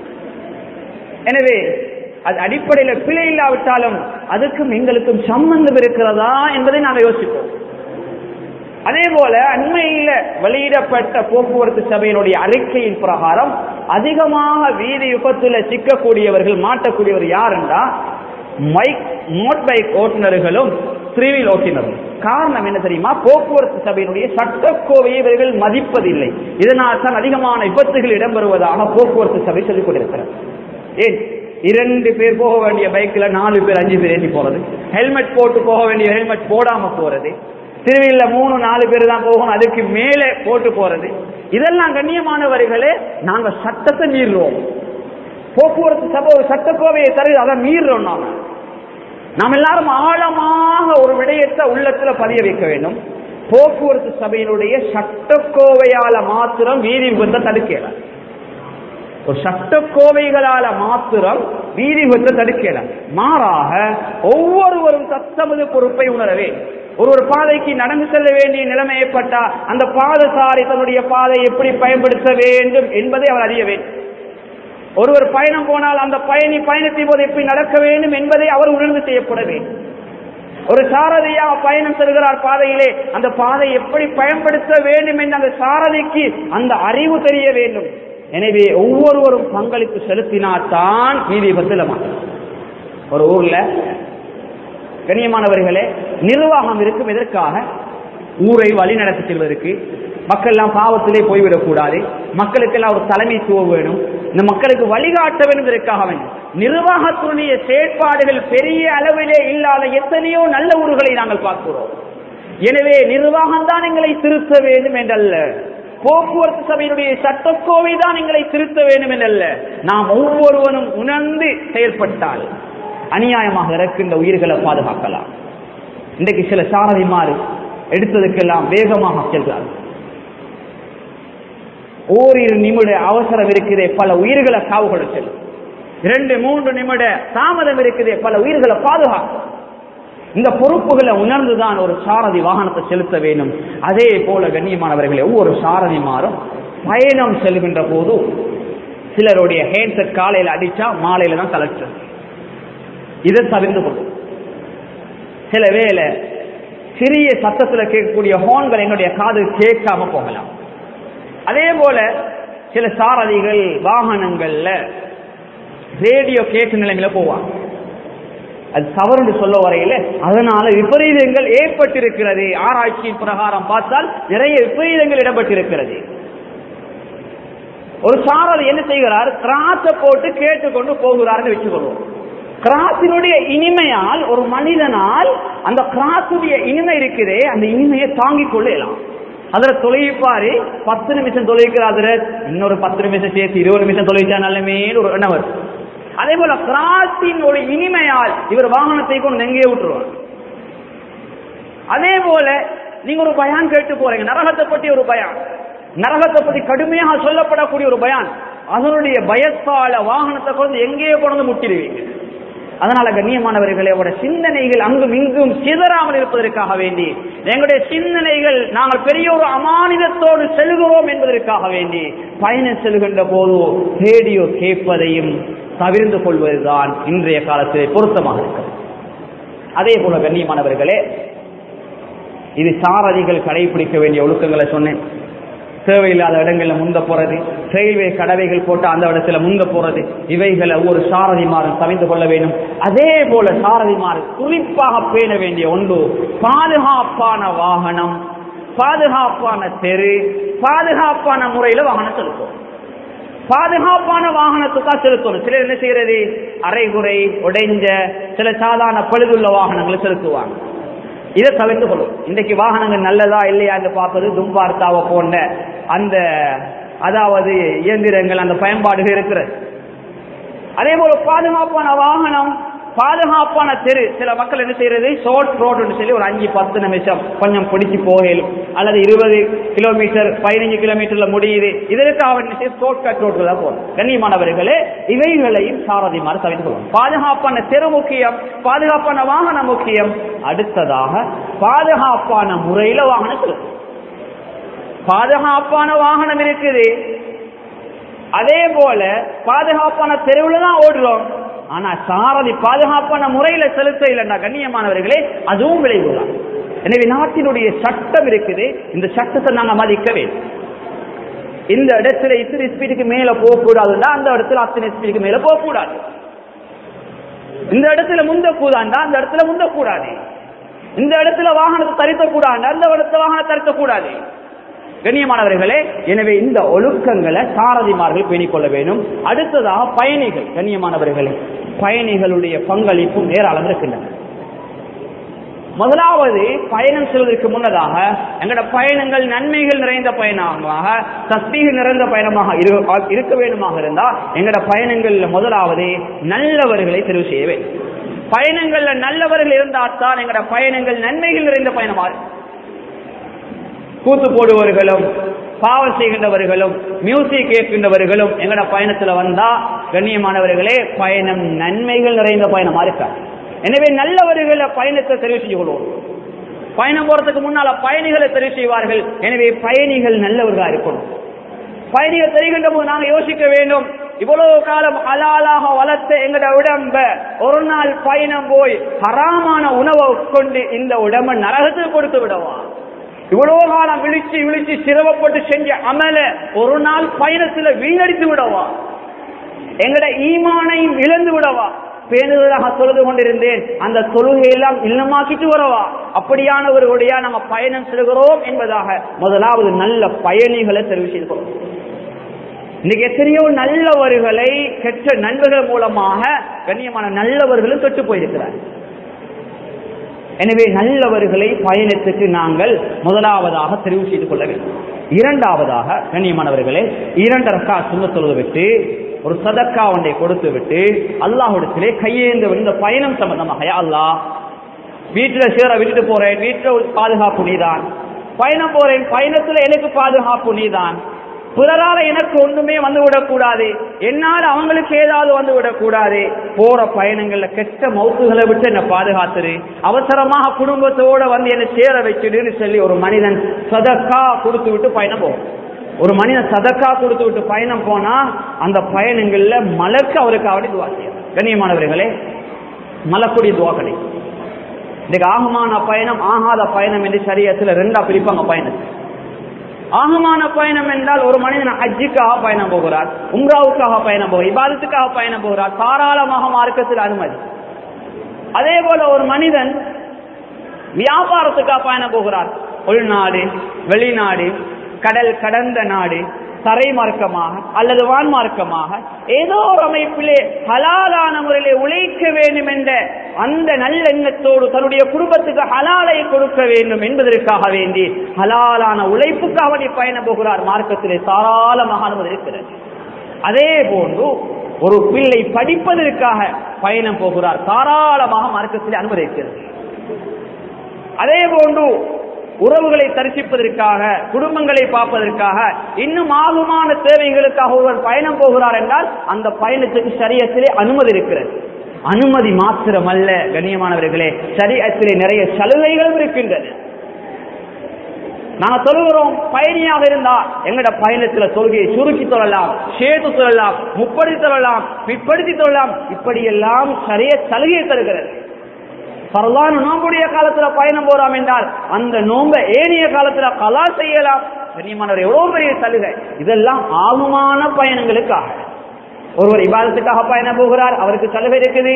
எனவே அது அடிப்படையில பிழை இல்லாவிட்டாலும் அதுக்கும் எங்களுக்கும் சம்பந்தம் இருக்கிறதா என்பதை நாங்கள் யோசிப்போம் அதே போல அண்மையில வெளியிடப்பட்ட போக்குவரத்து சபையினுடைய அறிக்கையின் பிரகாரம் அதிகமாக வீதி விபத்துல சிக்கக்கூடியவர்கள் மாட்டக்கூடியவர் யாருண்டா மைக் மோட் பைக் ஓட்டுநர்களும் த்ரீவில் ஓட்டுநரும் காரணம் என்ன தெரியுமா போக்குவரத்து சபையினுடைய சட்டக்கோவையை இவர்கள் மதிப்பதில்லை இதனால் தான் அதிகமான விபத்துகள் இடம்பெறுவதாக போக்குவரத்து சபை சொல்லிக் கொண்டிருக்கிறது ஏன் இரண்டு பேர் போக வேண்டிய பைக்ல நாலு பேர் அஞ்சு பேர் ஏற்றி போறது ஹெல்மெட் போட்டு போக வேண்டிய ஹெல்மெட் போடாம போறது திருவிழில மூணு நாலு பேர் தான் போகணும் அதுக்கு மேலே போட்டு போறது இதெல்லாம் கண்ணியமானவர்களே நாங்க சட்டத்தை மீறுறோம் போக்குவரத்து சபை ஒரு சட்டக்கோவையை தருது அதை மீறுறோம் நாம நாம் எல்லாரும் ஆழமாக ஒரு விடயத்தை உள்ளத்துல பதிய வைக்க வேண்டும் போக்குவரத்து சபையினுடைய சட்டக்கோவையால மாத்திரம் வீதி விபத்தை தடுக்கலாம் ஒரு சட்டக்கோவைகளால மாத்திரம் வீதி விபத்தை தடுக்கலாம் மாறாக ஒவ்வொருவரும் தத்தமது பொறுப்பை உணரவே ஒரு ஒரு பாதைக்கு நடந்து செல்ல வேண்டிய நிலைமை ஏற்பட்டா அந்த பாதசாரி தன்னுடைய பாதை எப்படி பயன்படுத்த வேண்டும் என்பதை அவர் அறிய வேண்டும் ஒருவர் பயணம் போனால் அந்த பயணி பயணத்தின் போது எப்படி நடக்க வேண்டும் என்பதை அவர் உணர்ந்து செய்யப்பட வேண்டும் ஒரு சாரதியா பயணம் செல்கிறார் பாதையிலே அந்த பாதை எப்படி பயன்படுத்த வேண்டும் என்று அந்த சாரதிக்கு அந்த அறிவு தெரிய வேண்டும் எனவே ஒவ்வொருவரும் பங்களிப்பு செலுத்தினால்தான் நீதி பத்திலமா ஒரு ஊர்ல கண்ணியமானவர்களே நிர்வாகம் இருக்கும் எதற்காக ஊரை வழி நடத்தி செல்வதற்கு மக்கள் எல்லாம் பாவத்திலே போய்விடக் கூடாது மக்களுக்கெல்லாம் ஒரு தலைமைத்துவம் வேணும் இந்த மக்களுக்கு வழிகாட்ட வேண்டும் இதற்காக வேண்டும் நிர்வாகத்துடைய செயற்பாடுகள் பெரிய அளவிலே இல்லாத எத்தனையோ நல்ல ஊர்களை நாங்கள் பார்க்கிறோம் எனவே நிர்வாகம் தான் எங்களை திருத்த வேண்டும் என்றல்ல போக்குவரத்து சபையினுடைய சட்டக்கோவை தான் எங்களை திருத்த வேண்டும் என்றல்ல நாம் ஒவ்வொருவனும் உணர்ந்து செயல்பட்டால் அநியாயமாக இறக்கின்ற உயிர்களை பாதுகாக்கலாம் இன்றைக்கு சில சாரதிமாறு எடுத்ததுக்கெல்லாம் வேகமாக செல்கிறார்கள் ஓரிரு நிமிட அவசரம் இருக்குதே பல உயிர்களை காவு கொள்ள செல்லும் இரண்டு மூன்று நிமிட தாமதம் இருக்குதே பல உயிர்களை பாதுகாக்கும் இந்த பொறுப்புகளை உணர்ந்துதான் ஒரு சாரதி வாகனத்தை செலுத்த வேண்டும் அதே போல கண்ணியமானவர்களே ஒவ்வொரு சாரதிமாரும் பயணம் செல்கின்ற போது சிலருடைய ஹேண்ட்செட் காலையில் அடிச்சா மாலையில தான் கலெக்டர் இதை தவிர்த்து கொள்ளும் சில வேளை சிறிய சத்தத்தில் கேட்கக்கூடிய ஹோன்கள் என்னுடைய காது கேட்காம போகலாம் அதே போல சில சாரதிகள் வாகனங்கள்ல ரேடியோ கேட்டு நிலைமையில போவாங்க அது தவறுன்னு சொல்ல வரையில அதனால விபரீதங்கள் ஏற்பட்டிருக்கிறது ஆராய்ச்சியின் பிரகாரம் பார்த்தால் நிறைய விபரீதங்கள் இடம்பெற்றிருக்கிறது ஒரு சாரதி என்ன செய்கிறார் கிராஸ போட்டு கேட்டுக்கொண்டு போகிறார்னு வச்சுக்கொள்வோம் கிராஸினுடைய இனிமையால் ஒரு மனிதனால் அந்த கிராஸுடைய இனிமை இருக்குதே அந்த இனிமையை தாங்கிக் கொள்ளலாம் அதுல தொலைப்பாரு பத்து நிமிஷம் தொலைக்கிறாரு இன்னொரு பத்து நிமிஷம் சேர்த்து இருபது நிமிஷம் தொலைச்சா நல்லமே ஒரு எண்ணம் வரும் அதே போல கிராஸின் ஒரு இனிமையால் இவர் வாகனத்தை கொண்டு எங்கேயே விட்டுருவார் அதே போல நீங்க ஒரு பயான் கேட்டு போறீங்க நரகத்தை பற்றி ஒரு பயான் நரகத்தை பத்தி கடுமையாக சொல்லப்படக்கூடிய ஒரு பயான் அதனுடைய பயத்தால வாகனத்தை கொண்டு எங்கேயே கொண்டு முட்டிடுவீங்க அதனால கண்ணியமானவர்களே அவருடைய சிந்தனைகள் அங்கும் இங்கும் சிதறாமல் இருப்பதற்காக வேண்டி எங்களுடைய சிந்தனைகள் நாங்கள் பெரிய ஒரு அமானிதத்தோடு செல்கிறோம் என்பதற்காக வேண்டி பயணம் செல்கின்ற போது ரேடியோ கேட்பதையும் தவிர்ந்து கொள்வதுதான் இன்றைய காலத்திலே பொருத்தமாக இருக்கிறது அதே போல கண்ணியமானவர்களே இது சாரதிகள் கடைபிடிக்க வேண்டிய ஒழுக்கங்களை சொன்னேன் தேவையில்லாத இடங்கள்ல முந்த போறது ரயில்வே கடவைகள் போட்டு அந்த இடத்துல முந்த போறது இவைகளை ஒவ்வொரு சாரதிமாரும் தவிர்த்து கொள்ள வேண்டும் அதே போல சாரதிமாறு குறிப்பாக பேண வேண்டிய ஒன்று பாதுகாப்பான வாகனம் பாதுகாப்பான தெரு பாதுகாப்பான முறையில வாகனம் செலுத்தும் பாதுகாப்பான வாகனத்துக்கா செலுத்தணும் சிலர் என்ன செய்யறது அரைகுறை உடைஞ்ச சில சாதாரண பழுதுள்ள வாகனங்களை செலுத்துவாங்க இதை தவிர்த்து கொள்ளும் இன்றைக்கு வாகனங்கள் நல்லதா இல்லையா என்று பார்ப்பது தும்பார்த்தாவை போன்ற அந்த அதாவது இயந்திரங்கள் அந்த பயன்பாடுகள் இருக்கிறது அதே போல பாதுகாப்பான வாகனம் பாதுகாப்பான தெரு சில மக்கள் என்ன செய்யறது ஷார்ட் ரோடுன்னு சொல்லி ஒரு அஞ்சு பத்து நிமிஷம் கொஞ்சம் பிடிச்சி போகலும் அல்லது இருபது கிலோமீட்டர் பதினஞ்சு கிலோமீட்டர்ல முடியுது இதற்கு அவன் ஷார்ட் கட் ரோட்ல தான் போகணும் கண்ணியமானவர்களே இவைகளையும் சாரதிமாறு தவிர்த்து கொள்ளும் பாதுகாப்பான தெரு முக்கியம் பாதுகாப்பான வாகனம் முக்கியம் அடுத்ததாக பாதுகாப்பான முறையில வாகனம் செலுத்தும் பாதுகாப்பான வாகனம் இருக்குது அதே போல பாதுகாப்பான தெருவில் தான் ஓடுறோம் ஆனா சாரதி பாதுகாப்பான முறையில செலுத்த இல்லைன்னா கண்ணியமானவர்களே அதுவும் விளைவுதான் எனவே நாட்டினுடைய சட்டம் இருக்குது இந்த சட்டத்தை நாங்க மதிக்க வேண்டும் இந்த இடத்துல இத்தனை ஸ்பீடுக்கு மேல போக கூடாதுன்னா அந்த இடத்துல அத்தனை ஸ்பீடுக்கு மேல போக கூடாது இந்த இடத்துல முந்த கூடாண்டா அந்த இடத்துல முந்த கூடாது இந்த இடத்துல வாகனத்தை தரித்த கூடாண்டா அந்த இடத்துல வாகனத்தை தரித்த கூடாது கண்ணியமானவர்களே எனவே இந்த ஒழுக்கங்களை சாரதிமார்கள் பேணிக்கொள்ள வேண்டும் அடுத்ததாக பயணிகள் கண்ணியமானவர்களே பயணிகளுடைய பங்களிப்பும் ஏராளம் இருக்கின்றன முதலாவது பயணம் செல்வதற்கு முன்னதாக எங்களோட பயணங்கள் நன்மைகள் நிறைந்த பயணமாக தஸ்மீக நிறைந்த பயணமாக இரு- இருக்க வேண்டுமாக இருந்தா எங்களோட பயணங்கள்ல முதலாவது நல்லவர்களை தெரிவு செய்ய வேண்டும் பயணங்கள்ல நல்லவர்கள் இருந்தால்தான் எங்களோட பயணங்கள் நன்மைகள் நிறைந்த பயணமாக இருக்கும். கூத்து போடுபவர்களும் பாவம் செய்கின்றவர்களும் மியூசிக் கேட்கின்றவர்களும் எங்கட பயணத்துல வந்தா கண்ணியமானவர்களே பயணம் நன்மைகள் நிறைந்த பயணமா இருக்கா எனவே நல்லவர்களை பயணத்தை தெரிவு செய்து கொள்வோம் பயணம் போறதுக்கு முன்னால பயணிகளை தெரிவு செய்வார்கள் எனவே பயணிகள் நல்லவர்களா இருக்கணும் பயணிகள் தெரிகின்ற போது நாங்க யோசிக்க வேண்டும் இவ்வளவு காலம் ஹலாலாக வளர்த்த எங்கட உடம்ப ஒரு நாள் பயணம் போய் ஹராமான உணவை கொண்டு இந்த உடம்ப நரகத்துக்கு கொடுத்து விடவா இவ்வளவு காலம் விழிச்சு விழிச்சு சிரமப்பட்டு செஞ்ச அமல ஒரு நாள் பயணத்துல வீணடித்து விடவா எங்கட ஈமானையும் இழந்து விடவா பேணுதலாக தொழுது கொண்டிருந்தேன் அந்த தொழுகையெல்லாம் இல்லமாக்கிட்டு வரவா அப்படியானவர்களுடைய நம்ம பயணம் செல்கிறோம் என்பதாக முதலாவது நல்ல பயணிகளை தெரிவு செய்து கொள்வோம் இன்னைக்கு எத்தனையோ நல்லவர்களை கெட்ட நண்பர்கள் மூலமாக கண்ணியமான நல்லவர்களும் தொட்டு போயிருக்கிறார் எனவே நல்லவர்களை பயணத்துக்கு நாங்கள் முதலாவதாக தெரிவு செய்து கொள்ள வேண்டும் இரண்டாவதாக கண்ணியமானவர்களே இரண்டு ரக்கா சுண்ண தொழுது விட்டு ஒரு சதக்கா ஒன்றை கொடுத்து விட்டு அல்லாஹ்விடத்திலே கையேந்து இந்த பயணம் சம்பந்தமாக யா அல்லாஹ் வீட்டுல சேர விட்டுட்டு போறேன் வீட்டுல ஒரு பாதுகாப்பு நீதான் பயணம் போறேன் பயணத்துல எனக்கு பாதுகாப்பு நீதான் பிறரால எனக்கு ஒண்ணுமே வந்து விடக்கூடாது என்னால் அவங்களுக்கு ஏதாவது வந்து விடக்கூடாது போற பயணங்கள்ல கெட்ட மௌத்துகளை விட்டு என்ன பாதுகாத்துரு அவசரமாக குடும்பத்தோட வந்து என்ன சேர வச்சுடுன்னு சொல்லி ஒரு மனிதன் சதக்கா கொடுத்து விட்டு பயணம் போகும் ஒரு மனிதன் சதக்கா கொடுத்து விட்டு பயணம் போனா அந்த பயணங்கள்ல மலக்கு அவருக்கு அவடி துவா செய்யும் கண்ணியமானவர்களே மலக்குடி துவா கிடைக்கும் இதுக்கு ஆகமான பயணம் ஆகாத பயணம் என்று சரியத்துல ரெண்டா பிரிப்பாங்க பயணத்தை ஆகமான பயணம் என்றால் ஒரு மனிதன் ஹஜ்ஜுக்காக பயணம் போகிறார் உம்ராவுக்காக பயணம் போகிறார் இபாதத்துக்காக பயணம் போகிறார் தாராளமாக மார்க்கத்தில் அனுமதி அதே போல ஒரு மனிதன் வியாபாரத்துக்காக பயணம் போகிறார் உள்நாடு வெளிநாடு கடல் கடந்த நாடு தரை மார்க்கமாக அல்லது வான் மார்க்கமாக ஏதோ ஒரு அமைப்பிலே ஹலாலான முறையிலே உழைக்க வேண்டும் என்ற அந்த நல்லெண்ணத்தோடு தன்னுடைய குடும்பத்துக்கு ஹலாலை கொடுக்க வேண்டும் என்பதற்காக வேண்டி ஹலாலான உழைப்புக்காக நீ பயணம் போகிறார் மார்க்கத்திலே தாராளமாக அனுமதி இருக்கிறது அதே போன்று ஒரு பிள்ளை படிப்பதற்காக பயணம் போகிறார் தாராளமாக மார்க்கத்திலே அனுமதி இருக்கிறது அதே போன்று உறவுகளை தரிசிப்பதற்காக குடும்பங்களை பார்ப்பதற்காக இன்னும் ஆகுமான தேவைகளுக்காக ஒருவர் பயணம் போகிறார் என்றால் அந்த பயணத்துக்கு சரியத்திலே அனுமதி இருக்கிறது அனுமதி மாத்திரமல்ல கண்ணியமானவர்களே சரியத்திலே நிறைய சலுகைகளும் இருக்கின்றன நாங்க சொல்லுகிறோம் பயணியாக இருந்தா எங்கட பயணத்துல தொழுகையை சுருக்கி தொழலாம் சேர்த்து தொழலாம் முப்படுத்தி தொழலாம் பிற்படுத்தி தொழலாம் இப்படியெல்லாம் சரிய சலுகையை தருகிறது பரவான நோம்புடைய காலத்துல பயணம் போறோம் என்றால் அந்த நோம்ப ஏனைய காலத்துல கலா செய்யலாம் கண்ணியமானவர் எவ்வளவு பெரிய சலுகை இதெல்லாம் ஆகுமான பயணங்களுக்காக ஒருவர் இபாதத்துக்காக பயணம் போகிறார் அவருக்கு சலுகை இருக்குது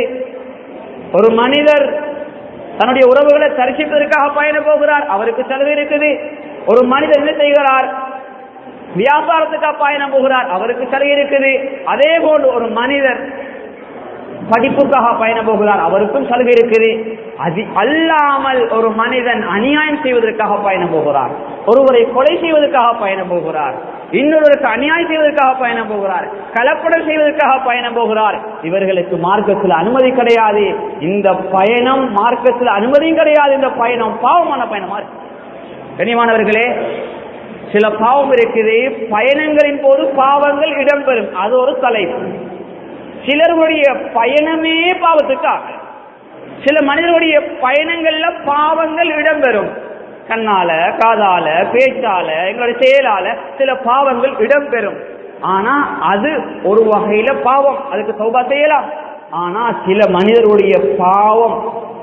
ஒரு மனிதர் தன்னுடைய உறவுகளை தரிசிப்பதற்காக பயணம் போகிறார் அவருக்கு சலுகை இருக்குது ஒரு மனிதர் என்ன செய்கிறார் வியாபாரத்துக்காக பயணம் போகிறார் அவருக்கு சலுகை இருக்குது அதே போன்று ஒரு மனிதர் படிப்புக்காக பயணம் போகிறார் அவருக்கும் சலுகை இருக்குது அது அல்லாமல் ஒரு மனிதன் அநியாயம் செய்வதற்காக பயணம் போகிறார் ஒருவரை கொலை செய்வதற்காக பயணம் போகிறார் இன்னொருவருக்கு அநியாயம் செய்வதற்காக பயணம் போகிறார் கலப்படம் செய்வதற்காக பயணம் போகிறார் இவர்களுக்கு மார்க்கத்தில் அனுமதி கிடையாது இந்த பயணம் மார்க்கத்தில் அனுமதியும் கிடையாது இந்த பயணம் பாவமான பயணமா இருக்கு கண்ணியமானவர்களே சில பாவம் இருக்குது பயணங்களின் போது பாவங்கள் இடம்பெறும் அது ஒரு தலைப்பு சிலருடைய பயணமே பாவத்துக்காக சில மனிதர்களுடைய பயணங்கள்ல பாவங்கள் இடம்பெறும் கண்ணால காதால பேச்சால எங்களுடைய செயலால சில பாவங்கள் இடம்பெறும் ஆனா அது ஒரு வகையில பாவம் அதுக்கு சௌபா செய்யலாம் ஆனா சில மனிதருடைய பாவம்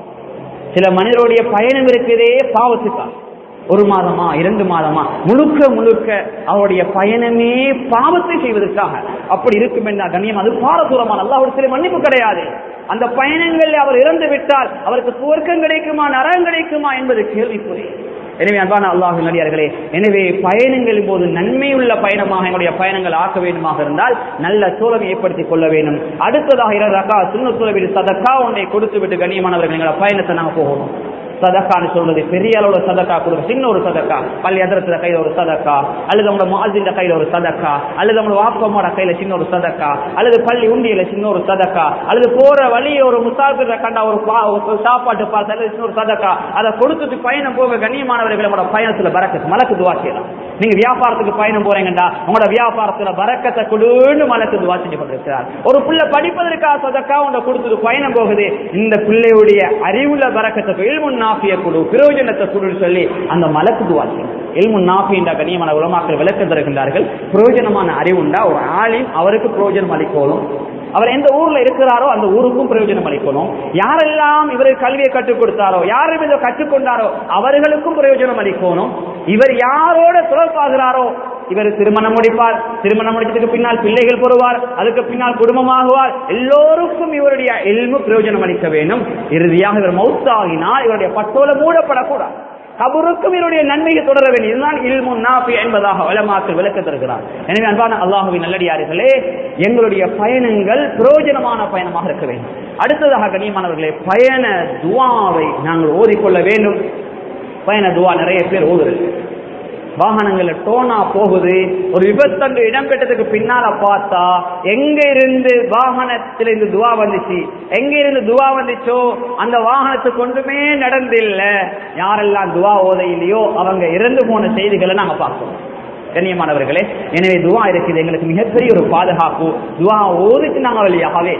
சில மனிதருடைய பயணம் இருக்குதே பாவத்துக்காக ஒரு மாதமா இரண்டு மாதமா முழுக்க முழுக்க அவருடைய பயணமே பாவத்தை செய்வதற்காக அப்படி இருக்கும் என்றால் கண்ணியம் அது பாரதூரமான அல்ல ஒரு சில மன்னிப்பு கிடையாது அந்த பயணங்களில் அவர் இறந்து விட்டால் அவருக்கு சுவர்க்கம் கிடைக்குமா நரகம் கிடைக்குமா என்பது கேள்விக்குறி எனவே அன்பான அல்லாஹ் நடிகார்களே எனவே பயணங்களின் போது நன்மையுள்ள பயணமாக எங்களுடைய பயணங்கள் ஆக்க வேண்டுமாக இருந்தால் நல்ல சூழலை ஏற்படுத்திக் கொள்ள வேண்டும் அடுத்ததாக இரண்டு ரக்கா சுண்ண சூழலில் சதக்கா ஒன்றை கொடுத்து விட்டு கண்ணியமானவர்கள் எங்களோட பயணத்தை நாங்கள் போகணும் சதக்கான்னு சொல்றது பெரிய அளவுல சதக்கா கொடுக்க சின்ன ஒரு சதக்கா பள்ளி எதிரத்துல கையில ஒரு சதக்கா அல்லது உங்களோட மாதிரிந்த கையில ஒரு சதக்கா அல்லது உங்களோட வாப்பமோட கையில சின்ன ஒரு சதக்கா அல்லது பள்ளி உண்டியில சின்ன ஒரு சதக்கா அல்லது போற வழி ஒரு முசாஃபிர கண்டா ஒரு பா- ஒரு சாப்பாட்டு பார்த்து அல்லது சின்ன ஒரு சதக்கா அதை கொடுத்துட்டு பயணம் போக கண்ணியமானவர்கள் உங்களோட பயணத்துல பறக்கத்து மலக்கு துவா செய்யலாம் நீங்க வியாபாரத்துக்கு பயணம் போறீங்கடா உங்களோட வியாபாரத்துல பறக்கத்தை கொடுன்னு மலக்கு துவா செஞ்சு கொண்டிருக்கிறார் ஒரு பிள்ளை படிப்பதற்காக சதக்கா உங்களை கொடுத்துட்டு பயணம் போகுது இந்த பிள்ளையுடைய அறிவுள்ள பறக்கத்தை இல்முன் நாஃபிய குழு பிரயோஜனத்தை குழுன்னு சொல்லி அந்த மலக்கு துவா செய்யும் இல்முன் நாஃபி என்ற கண்ணியமான உலமாக்கள் விளக்கம் தருகின்றார்கள் பிரயோஜனமான அறிவுண்டா ஒரு ஆளின் அவருக்கு பிரயோஜனம் அளிக்கணும் அவர் எந்த ஊர்ல இருக்கிறாரோ அந்த ஊருக்கும் பிரயோஜனம் அளிக்கணும் யாரெல்லாம் இவருக்கு கல்வியை கற்றுக் கொடுத்தாரோ யாரும் இதை கற்றுக்கொண்டாரோ அவர்களுக்கும் பிரயோஜனம் அளிக்கணும் இவர் யாரோட தொடர்பாகிறாரோ இவர் திருமணம் முடிப்பார் திருமணம் முடிச்சதுக்கு பின்னால் பிள்ளைகள் பெறுவார் அதுக்கு பின்னால் குடும்பமாகுவார் எல்லோருக்கும் இவருடைய எல்மு பிரயோஜனம் அளிக்க வேண்டும் இறுதியாக இவர் மௌத்தாகினால் இவருடைய பட்டோல மூடப்படக்கூடாது கபருக்கும் இவருடைய நன்மையை தொடர வேண்டும் இதுதான் இல்மு நாஃபி என்பதாக வளமாக்கள் விளக்க தருகிறார் எனவே அன்பான அல்லாஹுவின் நல்லடியார்களே எங்களுடைய பயணங்கள் பிரயோஜனமான பயணமாக இருக்க வேண்டும் அடுத்ததாக கண்ணியமானவர்களே பயண துவாவை நாங்கள் ஓதிக்கொள்ள வேண்டும் பயண துவா நிறைய பேர் ஓதுறது வாகனங்கள்ல டோனா போகுது ஒரு விபத்தன்று இடம்பெற்றதுக்கு பின்னால பார்த்தா எங்க இருந்து வாகனத்திலிருந்து துவா வந்துச்சு எங்க இருந்து துவா வந்துச்சோ அந்த வாகனத்துக்கு ஒன்றுமே நடந்தில்ல யாரெல்லாம் துவா ஓத இல்லையோ அவங்க இறந்து போன செய்திகளை நாங்க பார்க்கிறோம் கண்ணியமானவர்களே எனவே துவா இருக்குது எங்களுக்கு மிகப்பெரிய ஒரு பாதுகாப்பு துவா ஓதிட்டு நாங்க வழியாகவே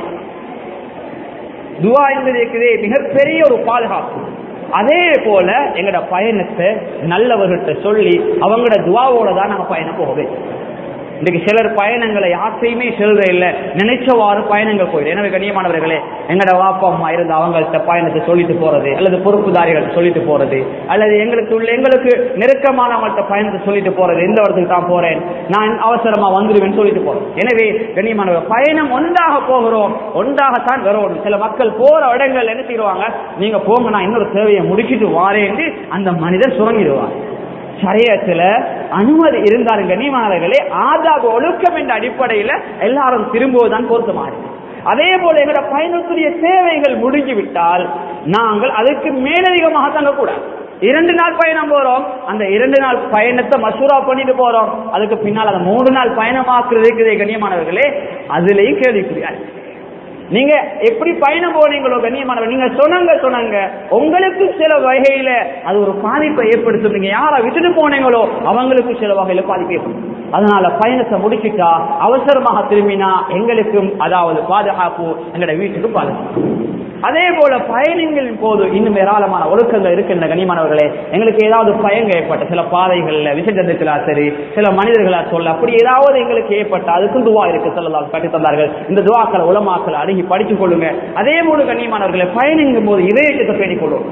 துவா என்பது இருக்குது மிகப்பெரிய ஒரு பாதுகாப்பு அதே போல எங்கட பயணத்தை நல்லவர்கள்ட்ட சொல்லி அவங்களோட துவாவோட தான் நாங்க பயணம் போகவே இன்னைக்கு சிலர் பயணங்களை யார்த்தையுமே செல்ற இல்ல நினைச்சவாறு பயணங்கள் போயிடும் எனவே கண்ணியமானவர்களே எங்கட வாப்பா அம்மா இருந்து அவங்கள்ட்ட பயணத்தை சொல்லிட்டு போறது அல்லது பொறுப்புதாரிகள் சொல்லிட்டு போறது அல்லது எங்களுக்கு உள்ள எங்களுக்கு நெருக்கமானவங்கள்ட்ட பயணத்தை சொல்லிட்டு போறது எந்த இடத்துக்கு தான் போறேன் நான் அவசரமா வந்துடுவேன் சொல்லிட்டு போறேன் எனவே கண்ணியமானவர் பயணம் ஒன்றாக போகிறோம் ஒன்றாகத்தான் வரணும் சில மக்கள் போற இடங்கள் என்ன செய்வாங்க நீங்க போங்க நான் இன்னொரு தேவையை முடிச்சிட்டு வாரேன்னு அந்த மனிதர் சுரங்கிடுவார் சரியத்துல அனுமதி இருந்தாலும் கண்ணியமானவர்களே ஆதாப ஒழுக்கம் என்ற அடிப்படையில எல்லாரும் திரும்புவதுதான் பொருத்தமாறு அதே போல எங்களோட பயணத்துடைய சேவைகள் முடிஞ்சு விட்டால் நாங்கள் அதுக்கு மேலதிகமாக தங்கக்கூடாது இரண்டு நாள் பயணம் போறோம் அந்த இரண்டு நாள் பயணத்தை மசூரா பண்ணிட்டு போறோம் அதுக்கு பின்னால் அந்த மூணு நாள் பயணமாக்குறதுக்கு கண்ணியமானவர்களே அதுலயும் கேள்விக்குரியாரு நீங்க எப்படி பயணம் போனீங்களோ கண்ணியமானவர் நீங்க சொன்னங்க சொன்னாங்க உங்களுக்கு சில வகையில அது ஒரு பாதிப்பை ஏற்படுத்தும் நீங்க யாரை விட்டுட்டு போனீங்களோ அவங்களுக்கு சில வகையில பாதிப்பு ஏற்படும் அதனால பயணத்தை முடிச்சிட்டா அவசரமாக திரும்பினா எங்களுக்கும் அதாவது பாதுகாப்பு எங்களோட வீட்டுக்கு பாதுகாப்பு அதே போல பயணங்களின் போது இன்னும் ஏராளமான ஒழுக்கங்கள் இருக்கின்ற கனிமானவர்களே எங்களுக்கு ஏதாவது பயங்க ஏற்பட்ட சில பாதைகள்ல விசேஷத்துக்களா சரி சில மனிதர்களா சொல்ல அப்படி ஏதாவது எங்களுக்கு ஏற்பட்ட அதுக்கும் துவா இருக்கு சொல்லலாம் கட்டி தந்தார்கள் இந்த துவாக்களை உலமாக்களை அணுகி படித்துக் கொள்ளுங்க அதே போல கண்ணியமானவர்களை பயணிங்கும் போது இதயத்தை பேணிக் கொள்ளும்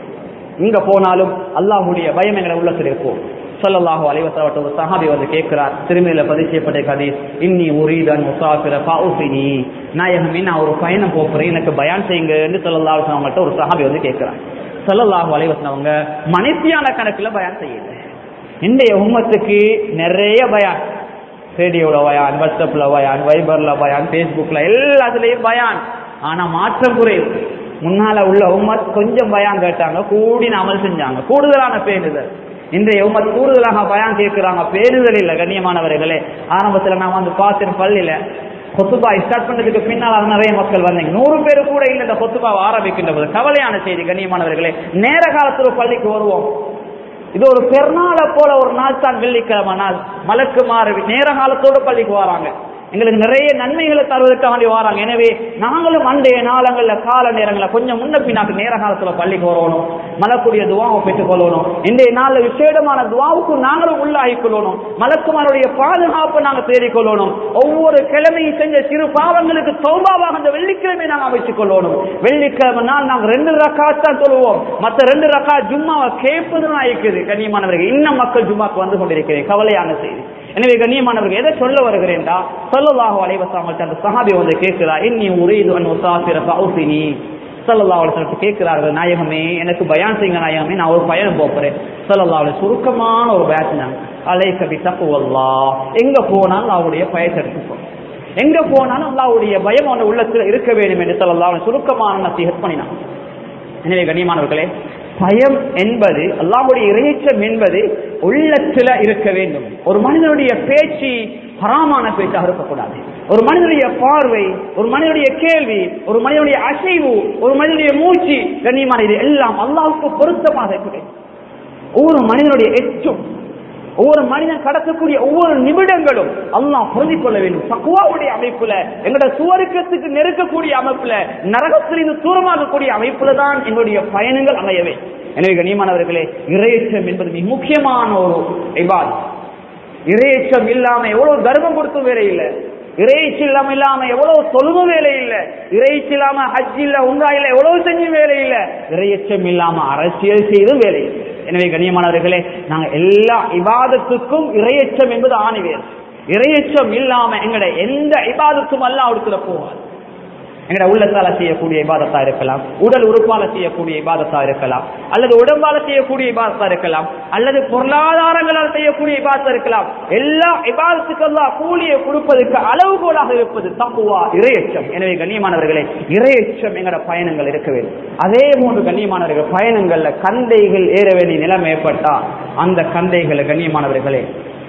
இங்க போனாலும் அல்லாஹுடைய பயம் எங்களை உள்ளத்தில் இருக்கும் சொல்லல்லாஹு அலைவசவட்ட ஒரு சஹாபி வந்து கேட்கிறார் திருமையில பதிவு செய்யப்பட்ட கதீஸ் இன்னி உரீதன் முசாஃபிர ஃபவுசினி நாயகமே நான் ஒரு பயணம் போகிறேன் எனக்கு பயான் செய்யுங்கன்னு சொல்லல்லாஹு அவங்கள்ட்ட ஒரு சஹாபி வந்து கேட்கிறார் சொல்லல்லாஹு அலைவசன் அவங்க மனுஷியான கணக்குல பயான் செய்யல இன்றைய உம்மத்துக்கு நிறைய பயான் ரேடியோல பயான் வாட்ஸ்அப்ல பயான் வைபர்ல பயான் பேஸ்புக்ல எல்லாத்துலயும் பயான் ஆனா மாற்றம் குறைவு முன்னால உள்ள உம்மத் கொஞ்சம் பயான் கேட்டாங்க கூடி அமல் செஞ்சாங்க கூடுதலான பேருதல் இன்றைய உம்மத் கூடுதலாக பயான் கேட்கிறாங்க பேருதல் இல்ல கண்ணியமானவர்களே ஆரம்பத்துல நான் வந்து பார்த்தேன் பள்ளியில கொத்துபா ஸ்டார்ட் பண்ணதுக்கு பின்னால் நிறைய மக்கள் வந்தீங்க நூறு பேர் கூட இல்லை இந்த கொத்துபாவை ஆரம்பிக்கின்ற போது கவலையான செய்தி கண்ணியமானவர்களே நேர காலத்துல பள்ளிக்கு வருவோம் இது ஒரு பெருநாளை போல ஒரு நாள் தான் வெள்ளிக்கிழமை நாள் மலக்கு மாறி நேர காலத்தோட பள்ளிக்கு வராங்க எங்களுக்கு நிறைய நன்மைகளை தருவதற்காக வேண்டி வராங்க எனவே நாங்களும் அன்றைய நாளங்கள்ல கால நேரங்களில் கொஞ்சம் முன்ன பின்னாக்கு நேர காலத்துல பள்ளிக்கு வரணும் மலக்குடைய துவாவை பெற்றுக் கொள்ளணும் இன்றைய நாள்ல விசேடமான துவாவுக்கு நாங்களும் உள்ளாகி கொள்ளணும் மலக்குமாருடைய பாதுகாப்பை நாங்கள் தேடிக் கொள்ளணும் ஒவ்வொரு கிழமையும் செஞ்ச சிறு பாவங்களுக்கு சௌபாவாக அந்த வெள்ளிக்கிழமை நாங்கள் அமைச்சுக் கொள்ளணும் வெள்ளிக்கிழமை நாள் நாங்கள் ரெண்டு ரக்காத் தான் சொல்லுவோம் மற்ற ரெண்டு ரக்கா ஜும்மாவை கேட்பதுதான் இருக்குது கண்ணியமானவர்கள் இன்னும் மக்கள் ஜும்மாக்கு வந்து கொண்டிருக்கிறேன் கவலையான செய்தி எனவே கண்ணியமானவர்கள் எதை சொல்ல வருகிறேன்டா சொல்லலாக அலைவசாமல் அந்த சஹாபி வந்து கேட்கிறா இன்னி உரீது அன் உசாசிர பௌசினி சல்லல்லா அலுவலத்து கேட்கிறார்கள் நாயகமே எனக்கு பயான் செய்யுங்க நாயகமே நான் ஒரு பயணம் போகிறேன் சல்லல்லா அலி சுருக்கமான ஒரு பேசினாங்க அலை கபி தப்புவல்லா எங்க போனாலும் அவருடைய பயத்தை எடுத்துக்கோ எங்க போனாலும் அல்லாவுடைய பயம் அவன் உள்ளத்தில் இருக்க வேண்டும் என்று சொல்லலாம் அவன் சுருக்கமான நசீகத் பண்ணினான் எனவே கண்ணியமானவர்களே பயம் என்பது அல்லாஹுடைய இறைச்சம் என்பது உள்ளத்துல இருக்க வேண்டும் ஒரு மனிதனுடைய பேச்சு ஹராமான பேச்சாக இருக்கக்கூடாது ஒரு மனிதனுடைய பார்வை ஒரு மனிதனுடைய கேள்வி ஒரு மனிதனுடைய அசைவு ஒரு மனிதனுடைய மூச்சு கண்ணியமான இது எல்லாம் அல்லாவுக்கு பொருத்தமாக இருக்க வேண்டும் ஒவ்வொரு மனிதனுடைய எச்சும் ஒவ்வொரு மனிதன் கடக்கக்கூடிய ஒவ்வொரு நிமிடங்களும் அல்லாஹ் பொருந்திக் கொள்ள வேண்டும் தக்குவாவுடைய அமைப்புல எங்களோட சுவருக்கத்துக்கு நெருக்கக்கூடிய அமைப்புல நரகத்திலிருந்து தூரமாகக்கூடிய அமைப்புல தான் எங்களுடைய பயணங்கள் அமையவே எனவே கண்ணியமானவர்களே இறையச்சம் என்பது மிக முக்கியமான ஒரு இபாத் இறையச்சம் இல்லாம எவ்வளவு தர்மம் கொடுத்தும் வேலை இல்லை இறைச்சி இல்லாம இல்லாம எவ்வளவு தொழுவும் வேலை இல்ல இறைச்சி இல்லாம ஹஜ் இல்ல உங்கா இல்ல எவ்வளவு செஞ்சும் வேலை இல்ல இறையச்சம் இல்லாம அரசியல் செய்தும் வேலை இல்லை எனவே கண்ணியமானவர்களே நாங்க எல்லா இபாதத்துக்கும் இறையச்சம் என்பது ஆணிவேர் இறையச்சம் இல்லாம எங்கட எந்த இபாதத்தும் அல்ல அவடுத்துல போவாது எங்கட உள்ளத்தால செய்யக்கூடிய இபாதத்தா இருக்கலாம் உடல் உறுப்பால செய்யக்கூடிய இபாதத்தா இருக்கலாம் அல்லது உடம்பால செய்யக்கூடிய இபாதத்தா இருக்கலாம் அல்லது பொருளாதாரங்களால் செய்யக்கூடிய இபாதத்தா இருக்கலாம் எல்லா இபாதத்துக்கெல்லாம் கூலியை கொடுப்பதற்கு அளவுகோலாக இருப்பது தப்புவா இரையச்சம் எனவே கண்ணியமானவர்களே இரையச்சம் எங்கட பயணங்கள் இருக்க வேண்டும் அதே போன்று கண்ணியமானவர்கள் பயணங்கள்ல கந்தைகள் ஏற வேண்டிய நிலைமை ஏற்பட்டா அந்த கந்தைகளை கண்ணியமானவர்களே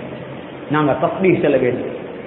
நாங்க தஸ்பீர் செல்ல வேண்டும்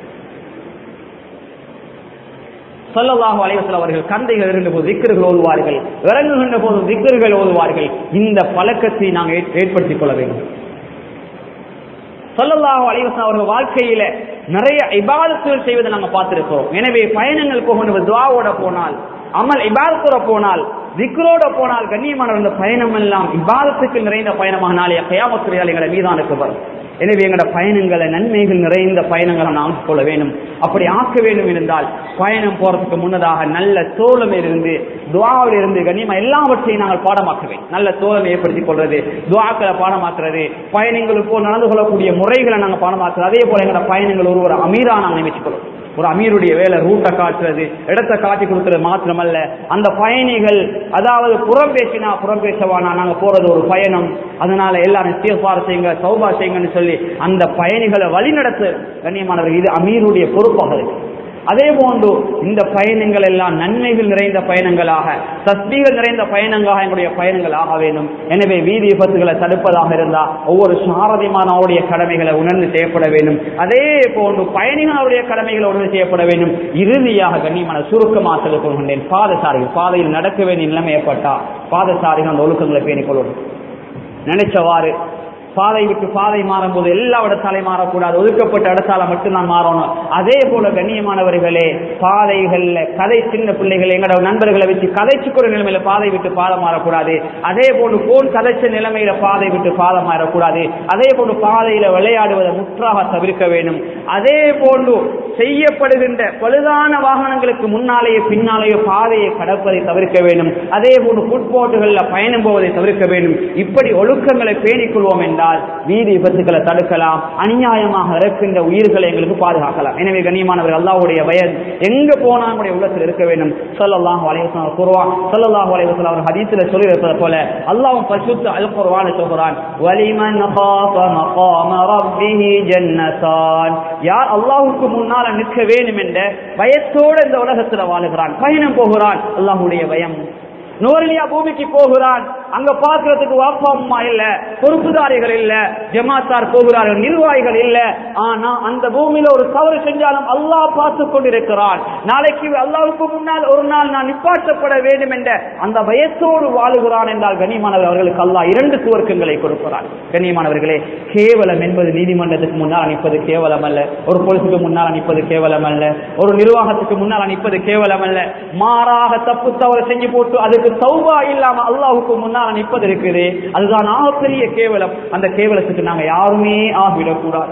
சொல்லலாக அலைவசல் அவர்கள் கந்தைகள் இருந்த போது திக்கர்கள் ஓதுவார்கள் இறங்குகின்ற போது திக்கர்கள் ஓதுவார்கள் இந்த பழக்கத்தை நாங்கள் ஏற்படுத்திக் கொள்ள வேண்டும் சொல்லலாக அலைவசன் அவர்கள் வாழ்க்கையில நிறைய இபாதத்துகள் செய்வதை நாங்கள் பார்த்திருக்கிறோம் எனவே பயணங்கள் போகின்ற துவாவோட போனால் அமல் இபாதத்தோட போனால் திக்ரோட போனால் கண்ணியமான இந்த பயணம் எல்லாம் இபாதத்துக்கு நிறைந்த பயணமாக நாளைய கயாமத்துறையால் எங்களை மீதானுக்கு வரும் எனவே எங்களோட பயணங்களை நன்மைகள் நிறைந்த பயணங்களை நாம் கொள்ள வேண்டும் அப்படி ஆக்க வேண்டும் இருந்தால் பயணம் போறதுக்கு முன்னதாக நல்ல தோழம் இருந்து துவாவில் இருந்து கண்ணியமா எல்லாவற்றையும் நாங்கள் பாடமாக்க வேண்டும் நல்ல தோழம் ஏற்படுத்திக் கொள்றது துவாக்களை பாடமாக்குறது பயணங்களுக்கு நடந்து கொள்ளக்கூடிய முறைகளை நாங்கள் பாடமாக்குறது அதே போல எங்களோட பயணங்கள் ஒரு ஒரு அமீரா நாங்கள் நியமிச்சுக் கொள்வோம் ஒரு அமீருடைய வேலை ரூட்டை காட்டுறது இடத்தை காட்டி கொடுக்கறது மாத்திரமல்ல அந்த பயணிகள் அதாவது புறம் பேசினா புறம் பேசவானா நாங்க போறது ஒரு பயணம் அதனால எல்லாரும் இஸ்திஃபார் செய்யுங்க சௌபா செய்யுங்கன்னு சொல்லி அந்த பயணிகளை வழிநடத்து கண்ணியமானவர்கள் இது அமீருடைய பொறுப்பாக இருக்கு அதே போன்று இந்த பயணங்கள் எல்லாம் நன்மைகள் நிறைந்த பயணங்களாக தஸ்பீகள் நிறைந்த பயணங்களாக எங்களுடைய பயணங்கள் ஆக வேண்டும் எனவே வீதி விபத்துகளை தடுப்பதாக இருந்தால் ஒவ்வொரு சாரதிமானவருடைய கடமைகளை உணர்ந்து செய்யப்பட வேண்டும் அதே போன்று பயணிகளுடைய கடமைகளை உணர்ந்து செய்யப்பட வேண்டும் இறுதியாக கண்ணியமான சுருக்கமாக சொல்லிக் கொள்கின்றேன் பாதசாரிகள் பாதையில் நடக்க வேண்டிய நிலைமை ஏற்பட்டா பாதசாரிகள் அந்த ஒழுக்கங்களை பேணிக் கொள்ளணும் நினைச்சவாறு பாதை விட்டு பாதை மாறும்போது எல்லா இடத்தாலே மாறக்கூடாது ஒதுக்கப்பட்ட இடத்தால மட்டும்தான் மாறணும் அதே போல கண்ணியமானவர்களே பாதைகள்ல கதை சின்ன பிள்ளைகள் எங்களோட நண்பர்களை வச்சு கதைச்சுக்கிற நிலைமையில பாதை விட்டு பாதை மாறக்கூடாது அதே போல போன் கதைச்ச நிலைமையில பாதை விட்டு பாதை மாறக்கூடாது அதே போல பாதையில விளையாடுவதை முற்றாக தவிர்க்க வேண்டும் அதே போன்று செய்யப்படுகின்ற பழுதான வாகனங்களுக்கு முன்னாலேயே பின்னாலேயே பாதையை கடப்பதை தவிர்க்க வேண்டும் அதே போன்று ஃபுட்போட்டுகள்ல பயணம் போவதை தவிர்க்க வேண்டும் இப்படி ஒழுக்கங்களை பேணிக் கொள்வோம் என்றால் வீதி விபத்துக்களை தடுக்கலாம் அநியாயமாக இறக்கின்ற உயிர்களை எங்களுக்கு பாதுகாக்கலாம் எனவே கண்ணியமானவர் அல்லாவுடைய வயது எங்க போனா நம்முடைய உள்ளத்தில் இருக்க வேண்டும் சொல்லலாம் வலைவசம் குருவான் சொல்லலாம் வலைவசம் அவர் ஹதீஸ்ல சொல்லி இருப்பது போல அல்லாவும் பசுத்து அல் குர்வான் சொல்கிறான் வலிமன் خاف مقام ربه جنتان யார் அல்லாஹ்வுக்கு முன்னால நிற்க வேண்டும் என்ற பயத்தோடு இந்த உலகத்துல வாழுகிறான் பயணம் போகிறான் அல்லாஹ்வுடைய பயம் நோரலியா பூமிக்கு போகிறான் அங்க பார்க்கறதுக்கு வாப்பா அம்மா இல்ல பொறுப்புதாரிகள் இல்ல ஜமாத்தார் போகிறார்கள் நிர்வாகிகள் இல்ல ஆனா அந்த பூமியில ஒரு தவறு செஞ்சாலும் அல்லாஹ் பார்த்து கொண்டிருக்கிறான் நாளைக்கு அல்லாவுக்கு முன்னால் ஒரு நாள் நான் நிப்பாட்டப்பட வேண்டும் என்ற அந்த பயத்தோடு வாழுகிறான் என்றால் கண்ணியமானவர் அவர்களுக்கு அல்லாஹ் இரண்டு சுவர்க்கங்களை கொடுக்கிறான் கண்ணியமானவர்களே கேவலம் என்பது நீதிமன்றத்துக்கு முன்னால் அனுப்பது கேவலம் அல்ல ஒரு போலீஸுக்கு முன்னால் அனுப்பது கேவலம் அல்ல ஒரு நிர்வாகத்துக்கு முன்னால் அனுப்பது கேவலம் அல்ல மாறாக தப்பு தவறு செஞ்சு போட்டு அதுக்கு தௌபா இல்லாம அல்லாஹுக்கு முன்னால் நிற்பது இருக்குது அதுதான் ஆகப்பெரிய கேவலம் அந்த கேவலத்துக்கு நாங்க யாருமே ஆகிவிடக்கூடாது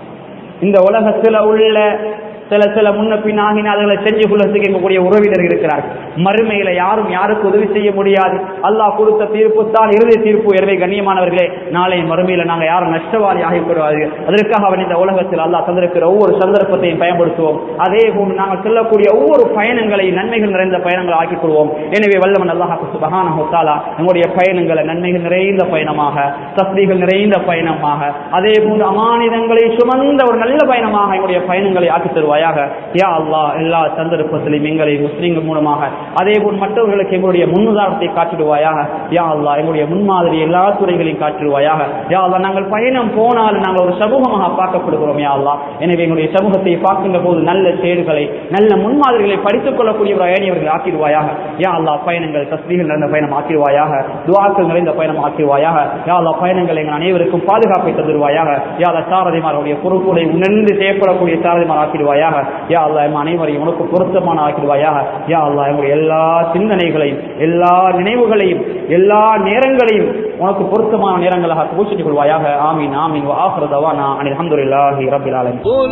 இந்த உலகத்துல உள்ள சில சில முன்ன பின் ஆகினார்களை செஞ்சு கொள்ளத்துக்கு எங்கக்கூடிய உறவினர் இருக்கிறார்கள் மறுமையில யாரும் யாருக்கு உதவி செய்ய முடியாது அல்லாஹ் கொடுத்த தீர்ப்பு தான் இறுதி தீர்ப்பு எனவே கண்ணியமானவர்களே நாளை மறுமையில நாங்க யாரும் நஷ்டவாதி ஆகிவிடுவாது அதற்காக அவன் இந்த உலகத்தில் அல்லாஹ் தந்திருக்கிற ஒவ்வொரு சந்தர்ப்பத்தையும் பயன்படுத்துவோம் அதே போன்று நாங்கள் செல்லக்கூடிய ஒவ்வொரு பயணங்களை நன்மைகள் நிறைந்த பயணங்களை ஆக்கிக் கொள்வோம் எனவே வல்லவன் அல்லாஹ் சுபஹான ஹொத்தாலா நம்முடைய பயணங்களை நன்மைகள் நிறைந்த பயணமாக தஸ்திகள் நிறைந்த பயணமாக அதே போன்று அமானிதங்களை சுமந்த ஒரு நல்ல பயணமாக எங்களுடைய பயணங்களை ஆக்கி தருவாயாக யா அல்லாஹ் எல்லா சந்தர்ப்பத்திலும் எங்களை முஸ்லீம்கள் மூலமாக அதே போல் மற்றவர்களுக்கு எங்களுடைய முன்னுதாரணத்தை காட்டிடுவாயாக யா அல்லாஹ் எங்களுடைய முன்மாதிரி எல்லா துறைகளையும் காட்டிடுவாயாக யா அல்லாஹ் நாங்கள் பயணம் போனால் நாங்கள் ஒரு சமூகமாக பார்க்கப்படுகிறோம் யா அல்லாஹ் எனவே எங்களுடைய சமூகத்தை பார்க்கின்ற போது நல்ல செயல்களை நல்ல முன்மாதிரிகளை படித்துக் கொள்ளக்கூடிய ஒரு அயணியவர்கள் ஆக்கிடுவாயாக யா அல்லாஹ் பயணங்கள் தஸ்மீகள் நிறைந்த பயணம் ஆக்கிடுவாயாக துவாக்கள் நிறைந்த பயணம் ஆக்கிடுவாயாக யா அல்லாஹ் பயணங்கள் எங்கள் அனைவருக்கும் பாதுகாப்பை தந்துடுவாயாக யா அல்லாஹ் சாரதிமாருடைய பொறுப்புகளை உணர்ந்து செய்யப்படக்கூடிய சாரதிமார் ஆக்கிடுவாயாக யா அல்லாஹ் எம் அனைவரையும் உனக்கு பொருத்தமான ஆக்கிடுவாயாக யா அல்லாஹ் எங்களுடைய எல்லா சிந்தனைகளையும் எல்லா நினைவுகளையும் எல்லா நேரங்களையும் உனக்கு பொருத்தமான நேரங்களாக பூச்சிட்டுக் கொள்வாயாக ஆமீன் ஆமீன் ஆஹ்ர தவானா அனில் அல்ஹம்துலில்லாஹி ரப்பில் ஆலமீன் قل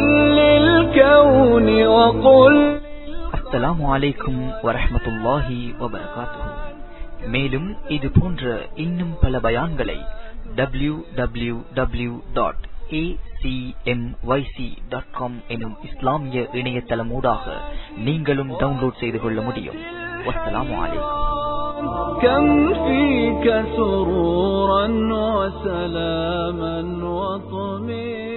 للكون وقل அஸ்ஸலாமு அலைக்கும் வரஹ்மத்துல்லாஹி வபரகாத்துஹு மேலும் இது போன்ற இன்னும் பல பயான்களை W W W dot dot com எனும் இஸ்லாமிய இணையதளமூடாக நீங்களும் டவுன்லோட் செய்து கொள்ள முடியும் வஸ்ஸலாமு அலைக்கும் كم فيك سرورا وسلاما وطمئنا